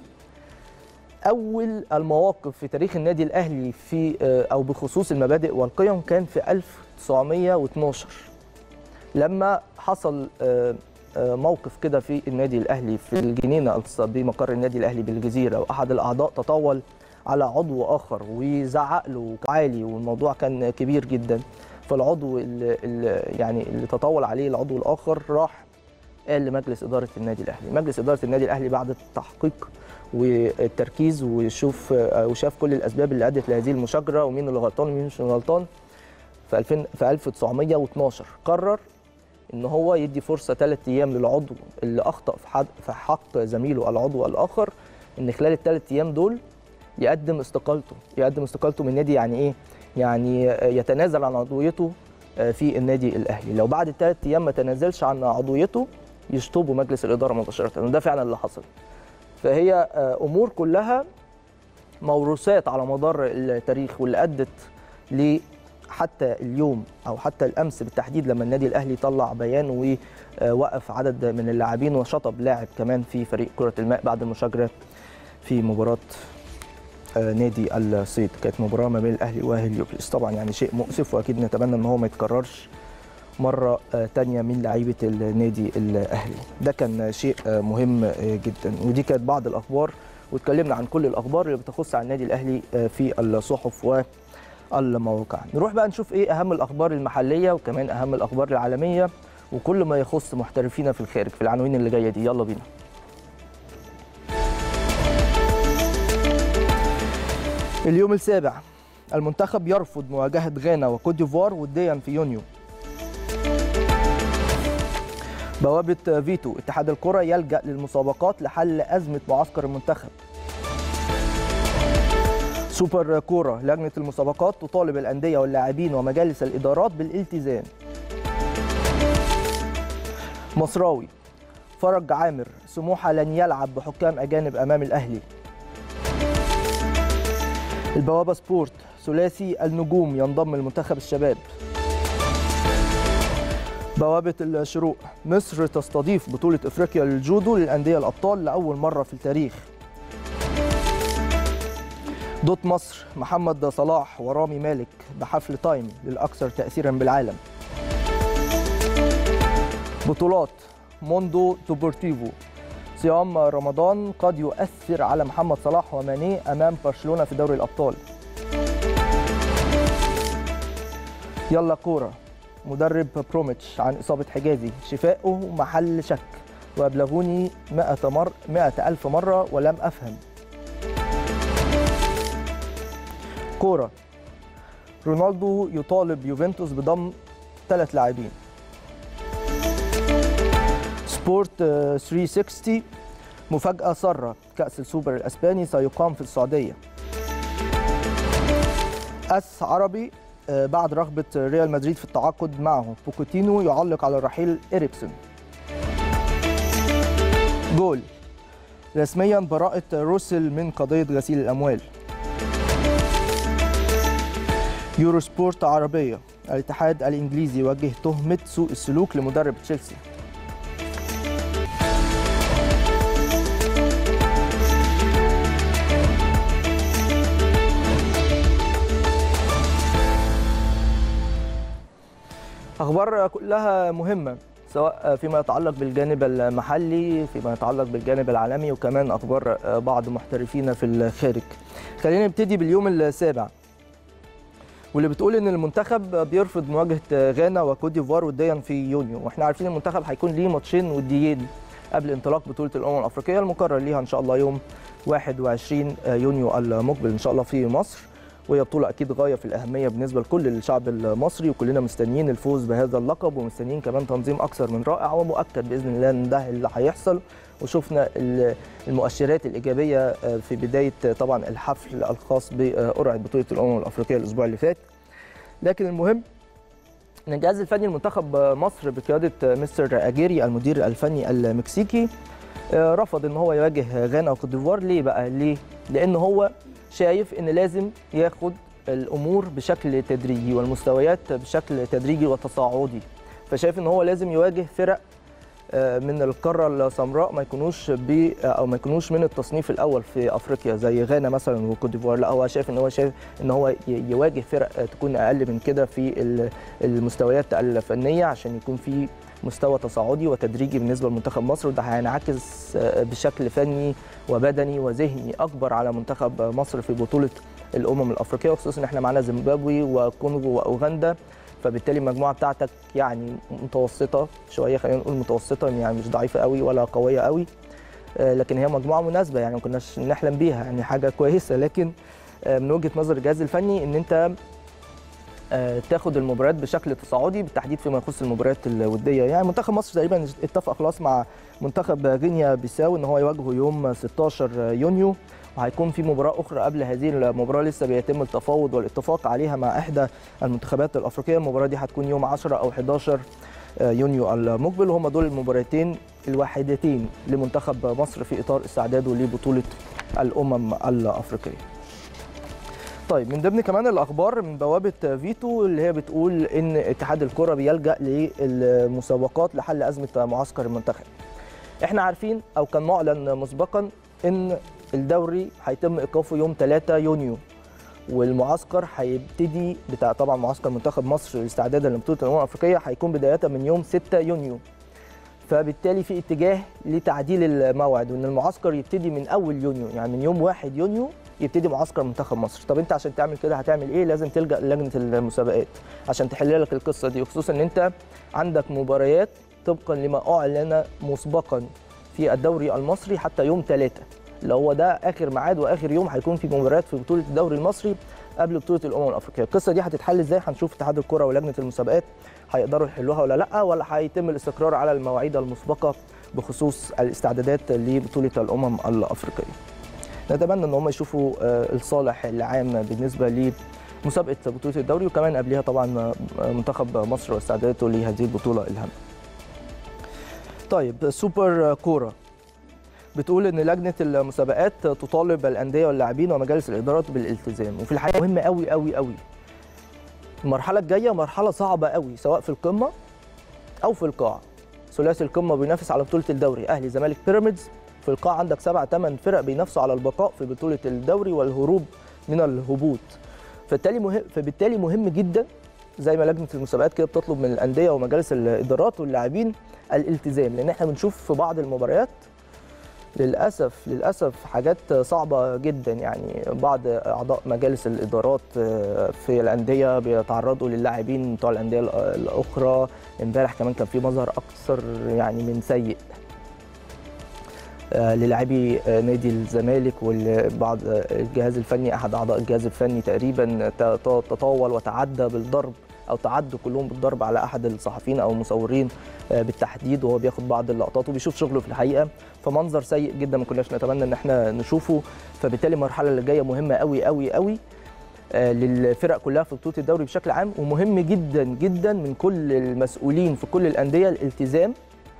اول المواقف في تاريخ النادي الاهلي في آه، او بخصوص المبادئ والقيم كان في 1912 لما حصل آه، آه، موقف كده في النادي الاهلي في الجنينه الص- بمقر النادي الاهلي بالجزيره واحد الاعضاء تطاول على عضو اخر وزعق له عالي والموضوع كان كبير جدا فالعضو اللي اللي يعني اللي تطاول عليه العضو الاخر راح قال لمجلس اداره النادي الاهلي مجلس اداره النادي الاهلي بعد التحقيق والتركيز ويشوف وشاف كل الاسباب اللي ادت لهذه المشاجره ومين اللي غلطان ومين مش غلطان في 2000 في 1912 قرر ان هو يدي فرصه ثلاث ايام للعضو اللي اخطا في حد في حق زميله العضو الاخر ان خلال الثلاث ايام دول يقدم استقالته يقدم استقالته من النادي يعني ايه يعني يتنازل عن عضويته في النادي الاهلي لو بعد الثلاث ايام ما تنازلش عن عضويته يشطبوا مجلس الاداره مباشره وده فعلا اللي حصل فهي امور كلها موروثات على مدار التاريخ واللي ادت ل حتى اليوم او حتى الامس بالتحديد لما النادي الاهلي طلع بيان ووقف عدد من اللاعبين وشطب لاعب كمان في فريق كره الماء بعد المشاجره في مباراه نادي الصيد كانت مباراه ما بين الاهلي وهليوبلس طبعا يعني شيء مؤسف واكيد نتمنى ان هو ما يتكررش مره تانية من لعيبه النادي الاهلي ده كان شيء مهم جدا ودي كانت بعض الاخبار واتكلمنا عن كل الاخبار اللي بتخص عن النادي الاهلي في الصحف والمواقع نروح بقى نشوف ايه اهم الاخبار المحليه وكمان اهم الاخبار العالميه وكل ما يخص محترفينا في الخارج في العناوين اللي جايه دي يلا بينا اليوم السابع المنتخب يرفض مواجهة غانا وكوت ديفوار وديا في يونيو بوابة فيتو اتحاد الكرة يلجأ للمسابقات لحل أزمة معسكر المنتخب سوبر كورة لجنة المسابقات تطالب الأندية واللاعبين ومجالس الإدارات بالالتزام مصراوي فرج عامر سموحة لن يلعب بحكام أجانب أمام الأهلي البوابة سبورت ثلاثي النجوم ينضم لمنتخب الشباب بوابة الشروق مصر تستضيف بطولة افريقيا للجودو للأندية الأبطال لأول مرة في التاريخ دوت مصر محمد صلاح ورامي مالك بحفل تايم للأكثر تأثيرا بالعالم بطولات موندو توبورتيفو صيام رمضان قد يؤثر على محمد صلاح وماني امام برشلونه في دوري الابطال يلا كوره مدرب بروميتش عن اصابه حجازي شفائه محل شك وابلغوني 100 مر 100 الف مره ولم افهم كوره رونالدو يطالب يوفنتوس بضم ثلاث لاعبين سبورت آه، 360 مفاجأة سارة كأس السوبر الأسباني سيقام في السعودية أس عربي آه، بعد رغبة ريال مدريد في التعاقد معه بوكوتينو يعلق على رحيل إريكسون جول رسميا براءة روسل من قضية غسيل الأموال يورو سبورت عربية الاتحاد الإنجليزي يوجه تهمة سوء السلوك لمدرب تشيلسي اخبار كلها مهمه سواء فيما يتعلق بالجانب المحلي فيما يتعلق بالجانب العالمي وكمان اخبار بعض محترفين في الخارج خلينا نبتدي باليوم السابع واللي بتقول ان المنتخب بيرفض مواجهه غانا وكوت ديفوار وديا في يونيو واحنا عارفين المنتخب هيكون ليه ماتشين وديين قبل انطلاق بطوله الامم الافريقيه المقرر ليها ان شاء الله يوم 21 يونيو المقبل ان شاء الله في مصر وهي بطولة أكيد غاية في الأهمية بالنسبة لكل الشعب المصري وكلنا مستنيين الفوز بهذا اللقب ومستنيين كمان تنظيم أكثر من رائع ومؤكد بإذن الله إن ده اللي هيحصل وشفنا ال- المؤشرات الإيجابية في بداية طبعا الحفل الخاص بقرعة بطولة الأمم الأفريقية الأسبوع اللي فات لكن المهم ان الجهاز الفني لمنتخب مصر بقياده مستر اجيري المدير الفني المكسيكي آه، رفض ان هو يواجه غانا وكوت ديفوار ليه بقى ليه لان هو شايف ان لازم ياخد الامور بشكل تدريجي والمستويات بشكل تدريجي وتصاعدي فشايف ان هو لازم يواجه فرق آه، من القاره السمراء ما يكونوش ب او ما يكونوش من التصنيف الاول في افريقيا زي غانا مثلا وكوت ديفوار لا هو شايف ان هو شايف ان هو ي- يواجه فرق آه، تكون اقل من كده في ال- المستويات الفنيه عشان يكون في مستوى تصاعدي وتدريجي بالنسبه لمنتخب مصر وده هينعكس آه، بشكل فني وبدني وذهني اكبر على منتخب مصر في بطوله الامم الافريقيه وخصوصا ان احنا معانا زيمبابوي وكونغو واوغندا فبالتالي المجموعه بتاعتك يعني متوسطه شويه خلينا نقول متوسطه يعني مش ضعيفه قوي ولا قويه قوي آه، لكن هي مجموعه مناسبه يعني ما كناش نحلم بيها يعني حاجه كويسه لكن آه، من وجهه نظر الجهاز الفني ان انت آه، تاخد المباريات بشكل تصاعدي بالتحديد فيما يخص المباريات الوديه يعني منتخب مصر تقريبا اتفق خلاص مع منتخب غينيا بيساو ان هو يواجهه يوم 16 يونيو وهيكون في مباراه اخرى قبل هذه المباراه لسه بيتم التفاوض والاتفاق عليها مع احدى المنتخبات الافريقيه المباراه دي هتكون يوم 10 او 11 يونيو المقبل وهم دول المباراتين الوحيدتين لمنتخب مصر في اطار استعداده لبطوله الامم الافريقيه طيب من ضمن كمان الاخبار من بوابه فيتو اللي هي بتقول ان اتحاد الكره بيلجا للمسابقات لحل ازمه معسكر المنتخب احنا عارفين او كان معلن مسبقا ان الدوري هيتم ايقافه يوم 3 يونيو والمعسكر هيبتدي بتاع طبعا معسكر منتخب مصر استعدادا لبطوله الامم الافريقيه هيكون بدايه من يوم 6 يونيو فبالتالي في اتجاه لتعديل الموعد وان المعسكر يبتدي من اول يونيو يعني من يوم 1 يونيو يبتدي معسكر منتخب مصر طب انت عشان تعمل كده هتعمل ايه لازم تلجا للجنه المسابقات عشان تحل لك القصه دي وخصوصا ان انت عندك مباريات طبقا لما اعلن مسبقا في الدوري المصري حتى يوم 3 اللي هو ده اخر ميعاد واخر يوم هيكون في مباريات في بطوله الدوري المصري قبل بطوله الامم الافريقيه القصه دي هتتحل ازاي هنشوف اتحاد الكره ولجنه المسابقات هيقدروا يحلوها ولا لا ولا هيتم الاستقرار على المواعيد المسبقه بخصوص الاستعدادات لبطوله الامم الافريقيه نتمنى ان هم يشوفوا آه، الصالح العام بالنسبه لمسابقه بطوله الدوري وكمان قبلها طبعا آه، منتخب مصر واستعداداته لهذه البطوله الهامه طيب سوبر كوره بتقول ان لجنه المسابقات تطالب الانديه واللاعبين ومجالس الادارات بالالتزام وفي الحقيقه مهمه قوي قوي قوي المرحله الجايه مرحله صعبه قوي سواء في القمه او في القاع ثلاثي القمه بينافس على بطوله الدوري اهلي زمالك بيراميدز في القاع عندك سبع ثمان فرق بينافسوا على البقاء في بطوله الدوري والهروب من الهبوط فبالتالي مهم فبالتالي مهم جدا زي ما لجنه المسابقات كده بتطلب من الانديه ومجالس الادارات واللاعبين الالتزام لان احنا بنشوف في بعض المباريات للاسف للاسف حاجات صعبه جدا يعني بعض اعضاء مجالس الادارات في الانديه بيتعرضوا للاعبين بتوع الانديه الاخرى امبارح كمان كان في مظهر اكثر يعني من سيء للاعبي نادي الزمالك وبعض الجهاز الفني احد اعضاء الجهاز الفني تقريبا تطاول وتعدى بالضرب او تعدوا كلهم بالضرب على احد الصحفيين او المصورين بالتحديد وهو بياخد بعض اللقطات وبيشوف شغله في الحقيقه فمنظر سيء جدا ما كناش نتمنى ان احنا نشوفه فبالتالي المرحله اللي جايه مهمه قوي قوي قوي للفرق كلها في بطوله الدوري بشكل عام ومهم جدا جدا من كل المسؤولين في كل الانديه الالتزام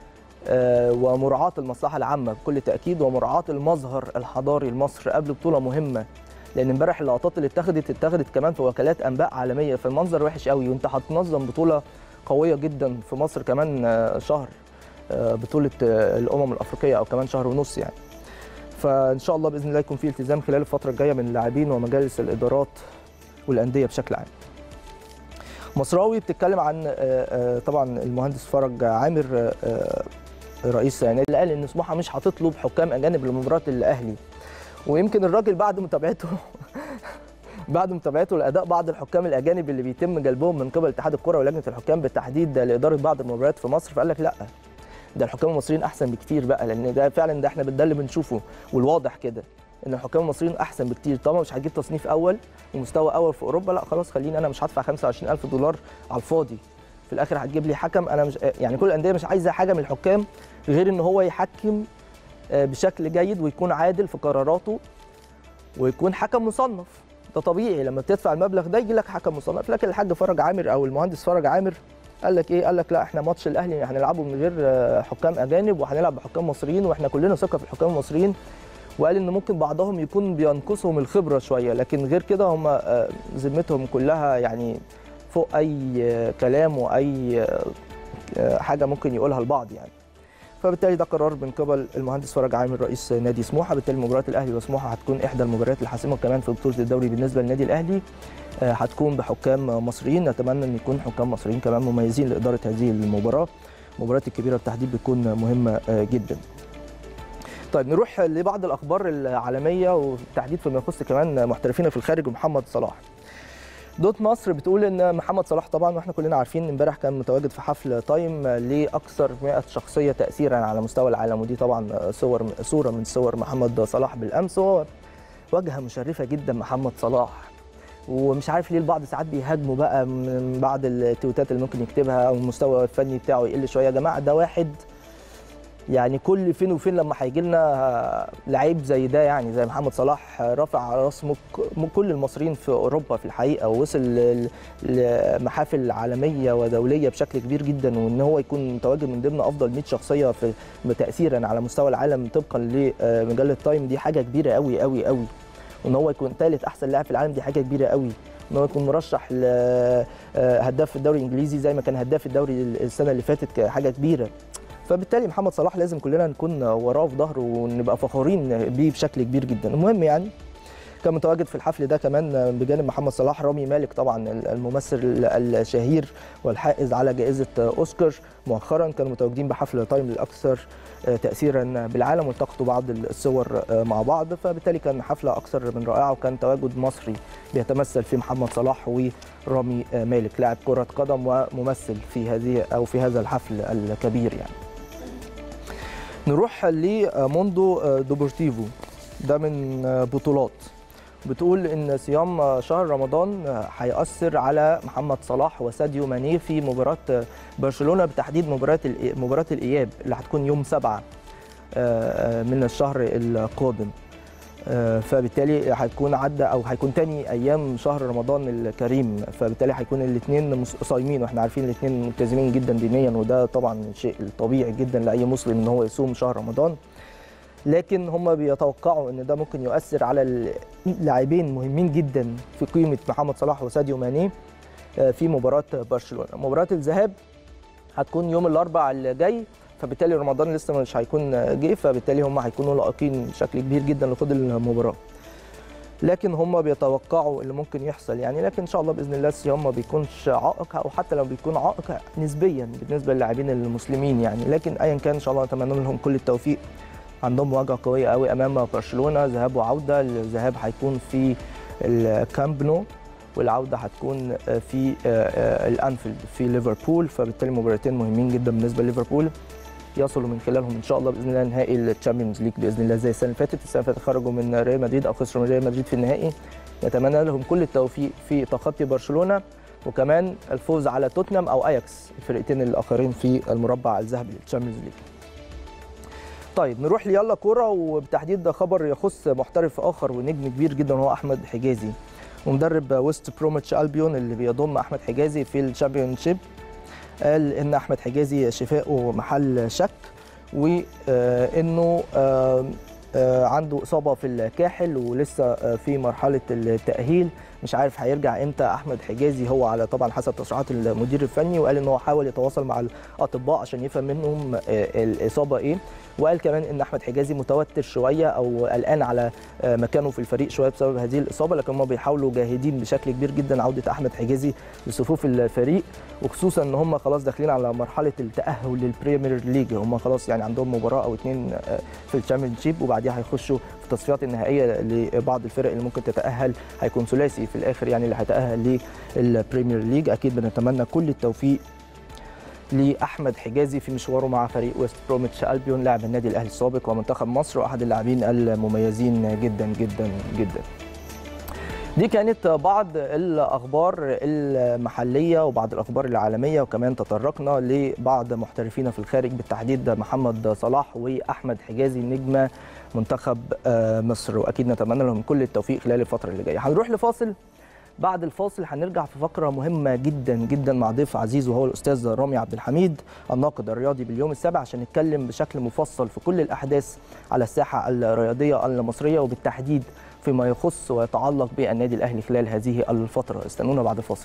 ومراعاه المصلحه العامه بكل تاكيد ومراعاه المظهر الحضاري لمصر قبل بطوله مهمه لان امبارح اللقطات اللي اتخذت اتخذت كمان في وكالات انباء عالميه فالمنظر وحش قوي وانت هتنظم بطوله قويه جدا في مصر كمان شهر بطوله الامم الافريقيه او كمان شهر ونص يعني فان شاء الله باذن الله يكون في التزام خلال الفتره الجايه من اللاعبين ومجالس الادارات والانديه بشكل عام مصراوي بتتكلم عن طبعا المهندس فرج عامر رئيس النادي اللي قال ان سموحه مش هتطلب حكام اجانب لمباراه الاهلي ويمكن الراجل بعد متابعته بعد متابعته لاداء بعض الحكام الاجانب اللي بيتم جلبهم من قبل اتحاد الكره ولجنه الحكام بالتحديد لاداره بعض المباريات في مصر فقال لك لا ده الحكام المصريين احسن بكتير بقى لان ده فعلا ده احنا ده اللي بنشوفه والواضح كده ان الحكام المصريين احسن بكتير طبعا مش هتجيب تصنيف اول ومستوى اول في اوروبا لا خلاص خليني انا مش هدفع 25000 دولار على الفاضي في الاخر هتجيب لي حكم انا مش يعني كل الانديه مش عايزه حاجه من الحكام غير ان هو يحكم بشكل جيد ويكون عادل في قراراته ويكون حكم مصنف ده طبيعي لما بتدفع المبلغ ده يجي لك حكم مصنف لكن الحاج فرج عامر او المهندس فرج عامر قال لك ايه قال لك لا احنا ماتش الاهلي هنلعبه من غير حكام اجانب وهنلعب بحكام مصريين واحنا كلنا ثقه في الحكام المصريين وقال ان ممكن بعضهم يكون بينقصهم الخبره شويه لكن غير كده هم ذمتهم كلها يعني فوق اي كلام واي حاجه ممكن يقولها البعض يعني فبالتالي ده قرار من قبل المهندس فرج عامر رئيس نادي سموحه بالتالي مباراه الاهلي وسموحه هتكون احدى المباريات الحاسمه كمان في بطوله الدوري بالنسبه للنادي الاهلي هتكون بحكام مصريين نتمنى ان يكون حكام مصريين كمان مميزين لاداره هذه المباراه المباريات الكبيره بالتحديد بتكون مهمه جدا طيب نروح لبعض الاخبار العالميه وبالتحديد فيما يخص كمان محترفين في الخارج ومحمد صلاح دوت مصر بتقول ان محمد صلاح طبعا واحنا كلنا عارفين امبارح كان متواجد في حفل تايم لاكثر 100 شخصيه تاثيرا على مستوى العالم ودي طبعا صور صوره من صور محمد صلاح بالامس وهو واجهه مشرفه جدا محمد صلاح ومش عارف ليه البعض ساعات بيهاجموا بقى من بعض التويتات اللي ممكن يكتبها او المستوى الفني بتاعه يقل شويه يا جماعه ده واحد يعني كل فين وفين لما هيجي لنا لعيب زي ده يعني زي محمد صلاح رافع على راس كل المصريين في اوروبا في الحقيقه ووصل لمحافل عالميه ودوليه بشكل كبير جدا وان هو يكون متواجد من ضمن افضل 100 شخصيه في تاثيرا على مستوى العالم طبقا لمجله تايم دي حاجه كبيره قوي قوي قوي وان هو يكون ثالث احسن لاعب في العالم دي حاجه كبيره قوي ان هو يكون مرشح لهداف الدوري الانجليزي زي ما كان هداف الدوري السنه اللي فاتت حاجه كبيره فبالتالي محمد صلاح لازم كلنا نكون وراه في ظهره ونبقى فخورين بيه بشكل كبير جدا المهم يعني كان متواجد في الحفل ده كمان بجانب محمد صلاح رامي مالك طبعا الممثل الشهير والحائز على جائزه اوسكار مؤخرا كانوا متواجدين بحفل تايم الاكثر تاثيرا بالعالم والتقطوا بعض الصور مع بعض فبالتالي كان حفله اكثر من رائعه وكان تواجد مصري بيتمثل في محمد صلاح ورامي مالك لاعب كره قدم وممثل في هذه او في هذا الحفل الكبير يعني نروح لموندو دوبورتيفو ده من بطولات بتقول ان صيام شهر رمضان هيأثر على محمد صلاح وساديو ماني في مباراة برشلونة بالتحديد مباراة مباراة الإياب اللي هتكون يوم سبعة من الشهر القادم فبالتالي هتكون عدى او هيكون تاني ايام شهر رمضان الكريم فبالتالي هيكون الاثنين صايمين واحنا عارفين الاثنين ملتزمين جدا دينيا وده طبعا شيء طبيعي جدا لاي مسلم ان هو يصوم شهر رمضان لكن هم بيتوقعوا ان ده ممكن يؤثر على اللاعبين مهمين جدا في قيمه محمد صلاح وساديو ماني في مباراه برشلونه مباراه الذهاب هتكون يوم الاربعاء اللي جاي فبالتالي رمضان لسه مش هيكون جه فبالتالي هم هيكونوا لائقين بشكل كبير جدا لخوض المباراه لكن هم بيتوقعوا اللي ممكن يحصل يعني لكن ان شاء الله باذن الله الصيام ما بيكونش عائق او حتى لو بيكون عائق نسبيا بالنسبه للاعبين المسلمين يعني لكن ايا كان ان شاء الله نتمنى لهم كل التوفيق عندهم مواجهه قويه قوي امام برشلونه ذهاب وعوده الذهاب هيكون في الكامب نو والعوده هتكون في الانفيلد في ليفربول فبالتالي مباراتين مهمين جدا بالنسبه لليفربول يصلوا من خلالهم ان شاء الله باذن الله نهائي التشامبيونز ليج باذن الله زي السنه اللي فاتت السنه اللي فاتت خرجوا من ريال مدريد او خسروا من ريال مدريد في النهائي نتمنى لهم كل التوفيق في تخطي برشلونه وكمان الفوز على توتنهام او اياكس الفرقتين الاخرين في المربع الذهبي للتشامبيونز ليج طيب نروح ليلا كوره وبتحديد خبر يخص محترف اخر ونجم كبير جدا هو احمد حجازي ومدرب ويست بروميتش البيون اللي بيضم احمد حجازي في الشامبيون شيب قال ان احمد حجازي شفائه محل شك وانه عنده اصابه في الكاحل ولسه في مرحله التاهيل مش عارف هيرجع امتى احمد حجازي هو على طبعا حسب تصريحات المدير الفني وقال ان هو حاول يتواصل مع الاطباء عشان يفهم منهم الاصابه ايه وقال كمان ان احمد حجازي متوتر شويه او قلقان على مكانه في الفريق شويه بسبب هذه الاصابه لكن هم بيحاولوا جاهدين بشكل كبير جدا عوده احمد حجازي لصفوف الفريق وخصوصا ان هم خلاص داخلين على مرحله التاهل للبريمير ليج هم خلاص يعني عندهم مباراه او اثنين في الشامبيون شيب وبعديها هيخشوا في التصفيات النهائيه لبعض الفرق اللي ممكن تتاهل هيكون ثلاثي في الاخر يعني اللي هيتاهل للبريمير ليج اكيد بنتمنى كل التوفيق لاحمد حجازي في مشواره مع فريق ويست بروميتش البيون لاعب النادي الاهلي السابق ومنتخب مصر واحد اللاعبين المميزين جدا جدا جدا دي كانت بعض الاخبار المحليه وبعض الاخبار العالميه وكمان تطرقنا لبعض محترفين في الخارج بالتحديد محمد صلاح واحمد حجازي نجم منتخب مصر واكيد نتمنى لهم كل التوفيق خلال الفتره اللي جايه هنروح لفاصل بعد الفاصل هنرجع في فقره مهمه جدا جدا مع ضيف عزيز وهو الاستاذ رامي عبد الحميد الناقد الرياضي باليوم السابع عشان نتكلم بشكل مفصل في كل الاحداث على الساحه الرياضيه المصريه وبالتحديد فيما يخص ويتعلق بالنادي الاهلي خلال هذه الفتره استنونا بعد الفاصل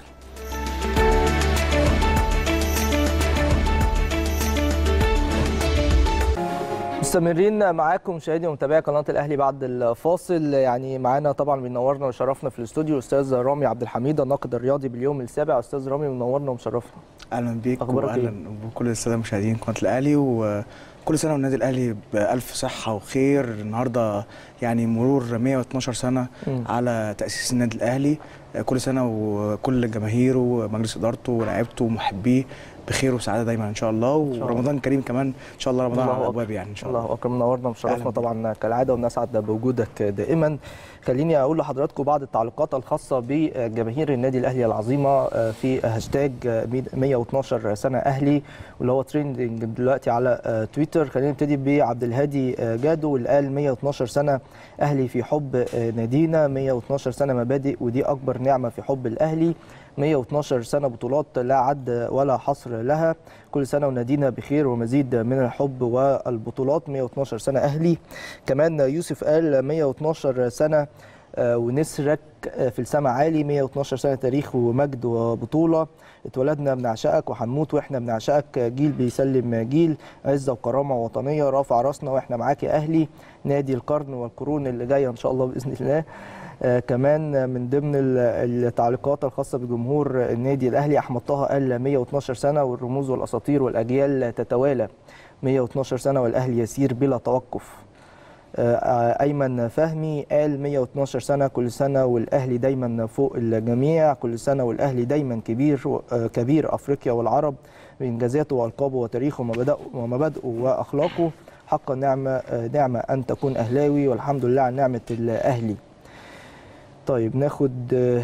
مستمرين معاكم مشاهدي ومتابعي قناه الاهلي بعد الفاصل يعني معانا طبعا بينورنا وشرفنا في الاستوديو الاستاذ رامي عبد الحميد الناقد الرياضي باليوم السابع استاذ رامي منورنا ومشرفنا اهلا بيك أخبارك واهلا بكل الساده المشاهدين قناه الاهلي وكل سنه والنادي الاهلي بالف صحه وخير النهارده يعني مرور 112 سنه مم. على تاسيس النادي الاهلي كل سنه وكل جماهيره ومجلس ادارته ولاعيبته ومحبيه بخير وسعاده دايما ان شاء الله الله. ورمضان كريم كمان ان شاء الله رمضان الله على أكبر. الابواب يعني ان شاء الله الله اكرم منورنا ومشرفنا أهلاً بيك. طبعا كالعاده ونسعد بوجودك دائما خليني اقول لحضراتكم بعض التعليقات الخاصه بجماهير النادي الاهلي العظيمه في هاشتاج 112 سنه اهلي واللي هو تريندنج دلوقتي على تويتر خلينا نبتدي بعبد الهادي جادو اللي قال 112 سنه اهلي في حب نادينا 112 سنه مبادئ ودي اكبر نعمه في حب الاهلي 112 سنة بطولات لا عد ولا حصر لها كل سنة ونادينا بخير ومزيد من الحب والبطولات 112 سنة أهلي كمان يوسف قال 112 سنة آه، ونسرك آه، في السماء عالي 112 سنة تاريخ ومجد وبطولة اتولدنا بنعشقك وهنموت واحنا بنعشقك جيل بيسلم جيل عزة وكرامة وطنية رافع راسنا واحنا معاك يا أهلي نادي القرن والقرون اللي جاية إن شاء الله بإذن الله آه، كمان من ضمن ال- التعليقات الخاصة بجمهور النادي الأهلي أحمد طه قال 112 سنة والرموز والأساطير والأجيال تتوالى 112 سنة والأهلي يسير بلا توقف آه، آه، أيمن فهمي قال 112 سنة كل سنة والأهلي دايما فوق الجميع كل سنة والأهلي دايما كبير آه، كبير أفريقيا والعرب بإنجازاته وألقابه وتاريخه ومبادئه ومبادئه وأخلاقه حقا نعمة آه، نعمة أن تكون أهلاوي والحمد لله على نعمة الأهلي طيب ناخد آه،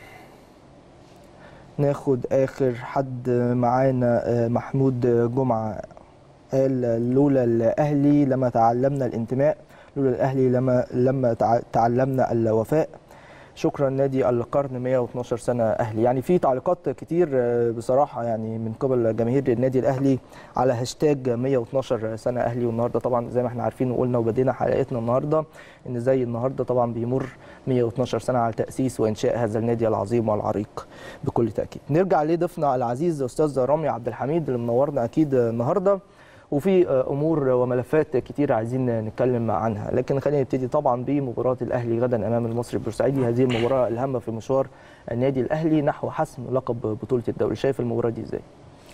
ناخد آخر حد معانا آه، محمود جمعة قال لولا الأهلي لما تعلمنا الانتماء لولا الأهلي لما لما تع- تعلمنا الوفاء شكرا نادي القرن 112 سنة أهلي يعني في تعليقات كتير آه، بصراحة يعني من قبل جماهير النادي الأهلي على هاشتاج 112 سنة أهلي والنهاردة طبعا زي ما احنا عارفين وقلنا وبدينا حلقتنا النهاردة إن زي النهاردة طبعا بيمر 112 سنة على تأسيس وإنشاء هذا النادي العظيم والعريق بكل تأكيد نرجع لضيفنا العزيز أستاذ رامي عبد الحميد اللي منورنا أكيد النهاردة وفي امور وملفات كتير عايزين نتكلم عنها لكن خلينا نبتدي طبعا بمباراه الاهلي غدا امام المصري البورسعيدي هذه المباراه الهامه في مشوار النادي الاهلي نحو حسم لقب بطوله الدوري شايف المباراه دي ازاي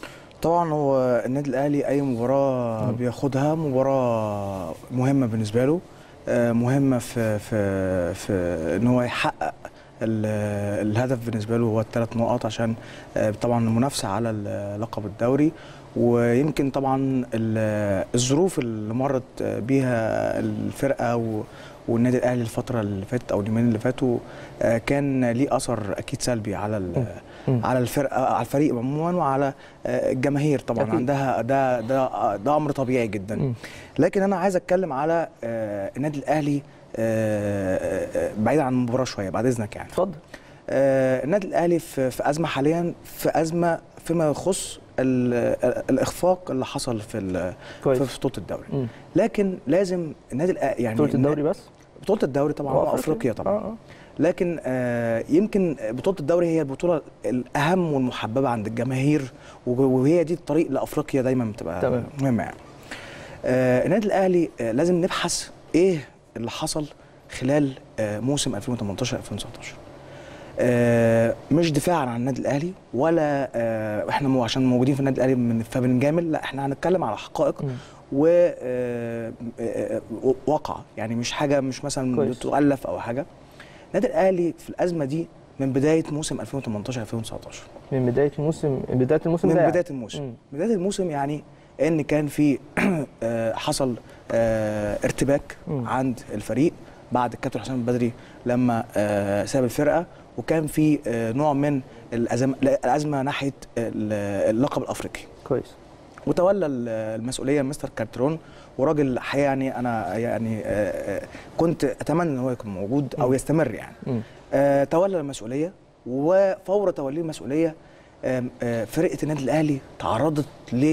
طبعا هو النادي الاهلي اي مباراه مم. بياخدها مباراه مهمه بالنسبه له آه، مهمه في في في ان هو يحقق ال- الهدف بالنسبه له هو الثلاث نقط عشان آه، طبعا المنافسه على ال- لقب الدوري ويمكن طبعا ال- الظروف اللي مرت بيها الفرقه و- والنادي الاهلي الفتره اللي فاتت او اليومين اللي فاتوا آه، كان ليه اثر اكيد سلبي على ال- مم. على الفرقه على الفريق عموما وعلى آه، الجماهير طبعا أكيد. عندها ده ده ده امر طبيعي جدا مم. لكن انا عايز اتكلم على آه، النادي الاهلي آه، آه، بعيدا عن المباراه شويه بعد اذنك يعني اتفضل آه، النادي الاهلي في في ازمه حاليا في ازمه فيما يخص ال- ال- الاخفاق اللي حصل في ال- كويس في بطوله الدوري مم. لكن لازم النادي الأ- يعني بطوله الدوري بس بطوله الدوري طبعا وافريقيا طبعا آه، آه. لكن آه، يمكن بطوله الدوري هي البطوله الاهم والمحببه عند الجماهير وج- وهي دي الطريق لافريقيا دايما بتبقى تمام. مهمه يعني آه، النادي الاهلي آه، لازم نبحث ايه اللي حصل خلال آه، موسم 2018 2019 آه، مش دفاعا عن النادي الاهلي ولا آه، احنا مو عشان موجودين في النادي الاهلي من- فبنجامل لا احنا هنتكلم على حقائق مم. وواقع يعني مش حاجه مش مثلا كويس. بتؤلف او حاجه النادي الاهلي في الازمه دي من بدايه موسم 2018 2019 من بدايه الموسم من بدايه الموسم من ده بدايه يعني. الموسم مم. بدايه الموسم يعني ان كان في آه، حصل آه، ارتباك مم. عند الفريق بعد الكابتن حسام البدري لما آه، ساب الفرقه وكان في آه، نوع من الازمه الازمه ناحيه ال- اللقب الافريقي كويس وتولى ال- المسؤوليه مستر كارترون وراجل حقيقه يعني انا يعني آه، آه، كنت اتمنى ان هو يكون موجود او مم. يستمر يعني مم. آه، تولى المسؤوليه وفور توليه المسؤوليه آم، آه، فرقه النادي الاهلي تعرضت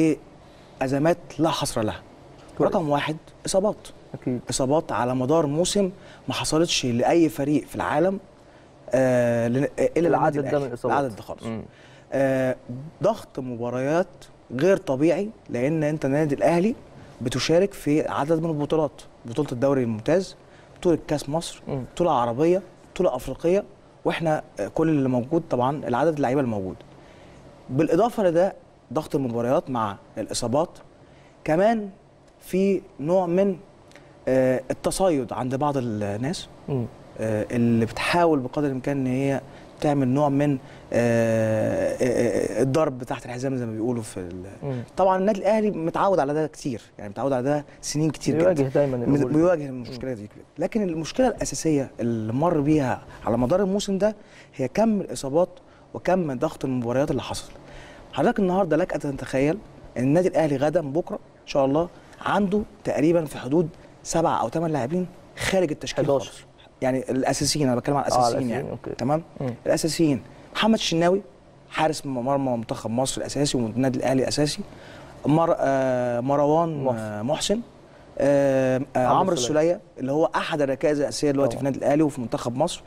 لازمات لا حصر لها كويس. رقم واحد اصابات اكيد اصابات على مدار موسم ما حصلتش لاي فريق في العالم آه، ل- الا العدد النادي ده الأهلي. من الإصابات. العدد ده خالص مم. آه، ضغط مباريات غير طبيعي لان انت النادي الاهلي بتشارك في عدد من البطولات بطوله الدوري الممتاز بطوله كاس مصر مم. بطوله عربيه بطوله افريقيه واحنا آه، كل اللي موجود طبعا العدد اللعيبه الموجود بالاضافه لده ضغط المباريات مع الاصابات كمان في نوع من آه، التصيد عند بعض الناس مم. آه، اللي بتحاول بقدر الامكان ان هي تعمل نوع من آه، آه، آه، الضرب تحت الحزام زي ما بيقولوا في ال- مم. طبعا النادي الاهلي متعود على ده كتير يعني متعود على ده سنين كتير بيواجه جدا دايما الأمور دي. بيواجه المشكله دي لكن المشكله الاساسيه اللي مر بيها على مدار الموسم ده هي كم الاصابات وكم ضغط المباريات اللي حصل حضرتك النهارده لك ان تتخيل ان النادي الاهلي غدا بكره ان شاء الله عنده تقريبا في حدود سبعة او ثمان لاعبين خارج التشكيل 11. خالص يعني الاساسيين انا بتكلم عن على الاساسيين الأساسيين، يعني أوكي. تمام مم. الاساسيين محمد الشناوي حارس مرمى منتخب مصر الاساسي والنادي الاهلي الاساسي مر... آه مروان محسن. محسن, محسن. آه آه عمرو عمرو السولية. السوليه اللي هو احد الركائز الاساسيه دلوقتي في طبعا. النادي الاهلي وفي منتخب مصر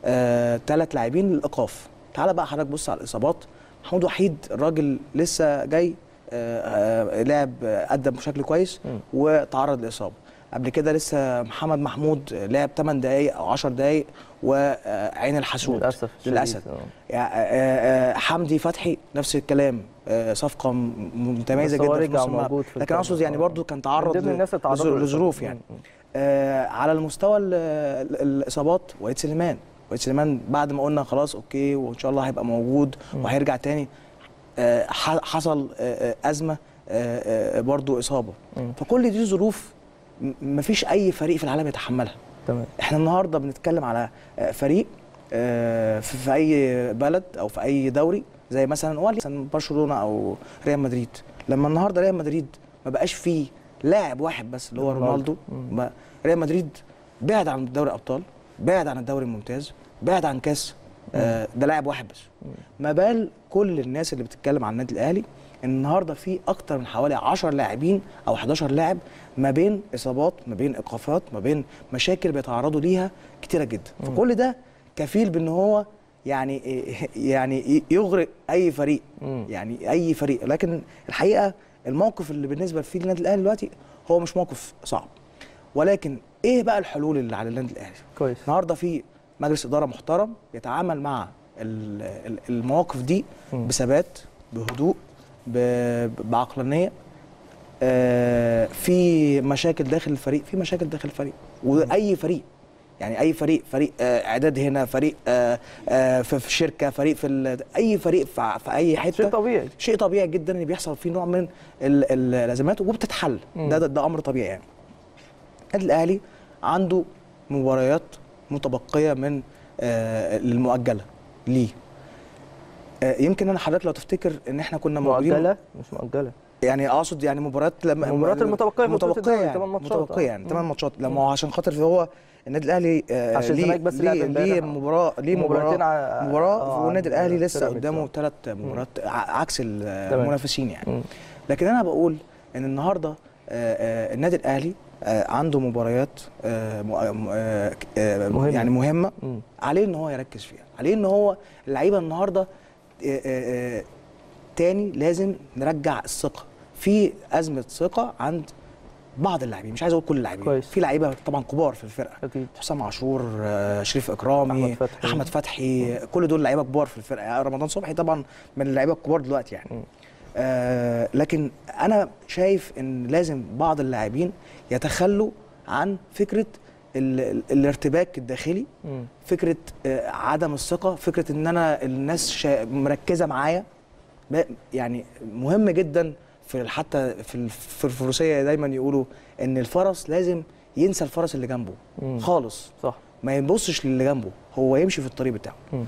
ثلاث لاعبين للايقاف تعال بقى حضرتك بص على الاصابات محمود وحيد الراجل لسه جاي آه، آه، لعب آه، قدم بشكل كويس مم. وتعرض لاصابه قبل كده لسه محمد محمود لعب 8 دقائق او 10 دقائق وعين الحسود للاسف الشديد. للاسف آه. يعني آه، آه، حمدي فتحي نفس الكلام آه، صفقه م- متميزه بس هو جدا في رجع نص الملعب. موجود في لكن اقصد الفرقة. يعني آه. برضو كان تعرض من ضمن ل- الناس اللي تعرضوا لظ- للإصابة. لظروف يعني مم. آه، على المستوى ال- ال- الاصابات وليد سليمان وليد سليمان بعد ما قلنا خلاص اوكي وان شاء الله هيبقى موجود وهيرجع تاني آه، ح- حصل آه، آه، ازمه آه، آه، برضو اصابه مم. فكل دي ظروف م- مفيش اي فريق في العالم يتحملها تمام احنا النهارده بنتكلم على آه، فريق آه، في في اي بلد او في اي دوري زي مثلا ولي مثلا برشلونه او ريال مدريد لما النهارده ريال مدريد ما بقاش فيه لاعب واحد بس اللي هو رونالدو. رونالدو مم. ما- ريال مدريد بعد عن دوري ابطال بعد عن الدوري الممتاز بعد عن كاس آه، ده لاعب واحد بس ما بال كل الناس اللي بتتكلم عن النادي الاهلي النهارده في اكتر من حوالي 10 لاعبين او 11 لاعب ما بين اصابات ما بين ايقافات ما بين مشاكل بيتعرضوا ليها كتيره جدا فكل ده كفيل بان هو يعني يعني يغرق اي فريق مم. يعني اي فريق لكن الحقيقه الموقف اللي بالنسبه فيه للنادي الاهلي دلوقتي هو مش موقف صعب ولكن ايه بقى الحلول اللي على النادي الاهلي كويس النهارده في مجلس اداره محترم يتعامل مع ال- ال- المواقف دي مم. بثبات بهدوء ب- بعقلانيه آه، في مشاكل داخل الفريق في مشاكل داخل الفريق واي فريق يعني اي فريق فريق آه، اعداد هنا فريق آه، آه، في في شركه فريق في ال- اي فريق في في اي حته شيء طبيعي شيء طبيعي جدا ان بيحصل فيه نوع من ال- ال- الازمات وبتتحل مم. ده, ده ده امر طبيعي يعني النادي الاهلي عنده مباريات متبقيه من آه، المؤجله ليه آه، يمكن انا حضرتك لو تفتكر ان احنا كنا موجودين مؤجله مش مؤجله يعني اقصد يعني مباريات لما المباريات المتبقية في بطولة متبقيه الدوري، يعني تمن ماتشات، متبقيه آه. يعني مم. 8 ماتشات لما هو عشان خاطر هو النادي الاهلي آه، عشان ليه الزمالك بس لعب ليه, امبارح. ليه مباراه ليه مباراتين مباراه ع- مباراه آه، والنادي عند الاهلي لسه بيراميدز، قدامه آه. ثلاث مباريات ع- عكس تمام. المنافسين يعني مم. لكن انا بقول ان النهارده آه، آه، النادي الاهلي آه، عنده مباريات آه، م- آه، آه، مهمة. يعني مهمه مم. عليه ان هو يركز فيها عليه ان هو اللعيبه النهارده آه، آه، آه، تاني لازم نرجع الثقه في ازمه ثقه عند بعض اللاعبين مش عايز اقول كل اللاعبين كويس. في لعيبه طبعا كبار في الفرقه اكيد حسام عاشور آه، شريف اكرامي أحمد فتحي. احمد فتحي كل دول لعيبه كبار في الفرقه يعني رمضان صبحي طبعا من اللعيبه الكبار دلوقتي يعني مم. آه لكن انا شايف ان لازم بعض اللاعبين يتخلوا عن فكره ال ال الارتباك الداخلي مم. فكره آه عدم الثقه فكره ان انا الناس شا- مركزه معايا ب- يعني مهم جدا في حتى في ال- في الفروسيه دايما يقولوا ان الفرس لازم ينسى الفرس اللي جنبه مم. خالص صح ما يبصش للي جنبه هو يمشي في الطريق بتاعه مم.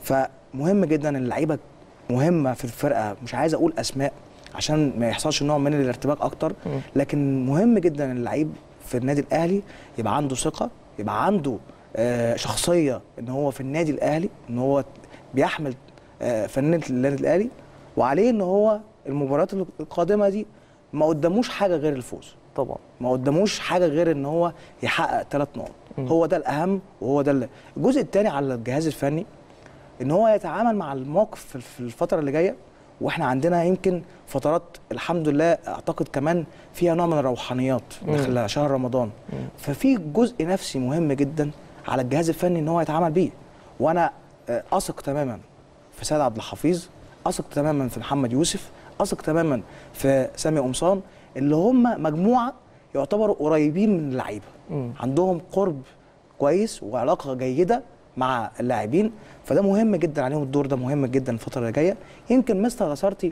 فمهم جدا اللعيبه مهمه في الفرقه مش عايز اقول اسماء عشان ما يحصلش نوع من الارتباك اكتر مم. لكن مهم جدا اللعيب في النادي الاهلي يبقى عنده ثقه يبقى عنده آه، شخصيه ان هو في النادي الاهلي ان هو بيحمل آه، فنانه النادي الاهلي وعليه ان هو المباريات القادمه دي ما قداموش حاجه غير الفوز طبعا ما قداموش حاجه غير ان هو يحقق ثلاث نقط مم. هو ده الاهم وهو ده اللي- الجزء الثاني على الجهاز الفني ان هو يتعامل مع الموقف في- في الفتره اللي جايه واحنا عندنا يمكن فترات الحمد لله اعتقد كمان فيها نوع من الروحانيات مم. داخل شهر رمضان مم. ففي جزء نفسي مهم جدا على الجهاز الفني ان هو يتعامل بيه وانا آه، اثق تماما في سيد عبد الحفيظ اثق تماما في محمد يوسف اثق تماما في سامي قمصان اللي هم مجموعه يعتبروا قريبين من اللعيبه مم. عندهم قرب كويس وعلاقه جيده مع اللاعبين فده مهم جدا عليهم الدور ده مهم جدا الفتره اللي جايه يمكن مستر لاسارتي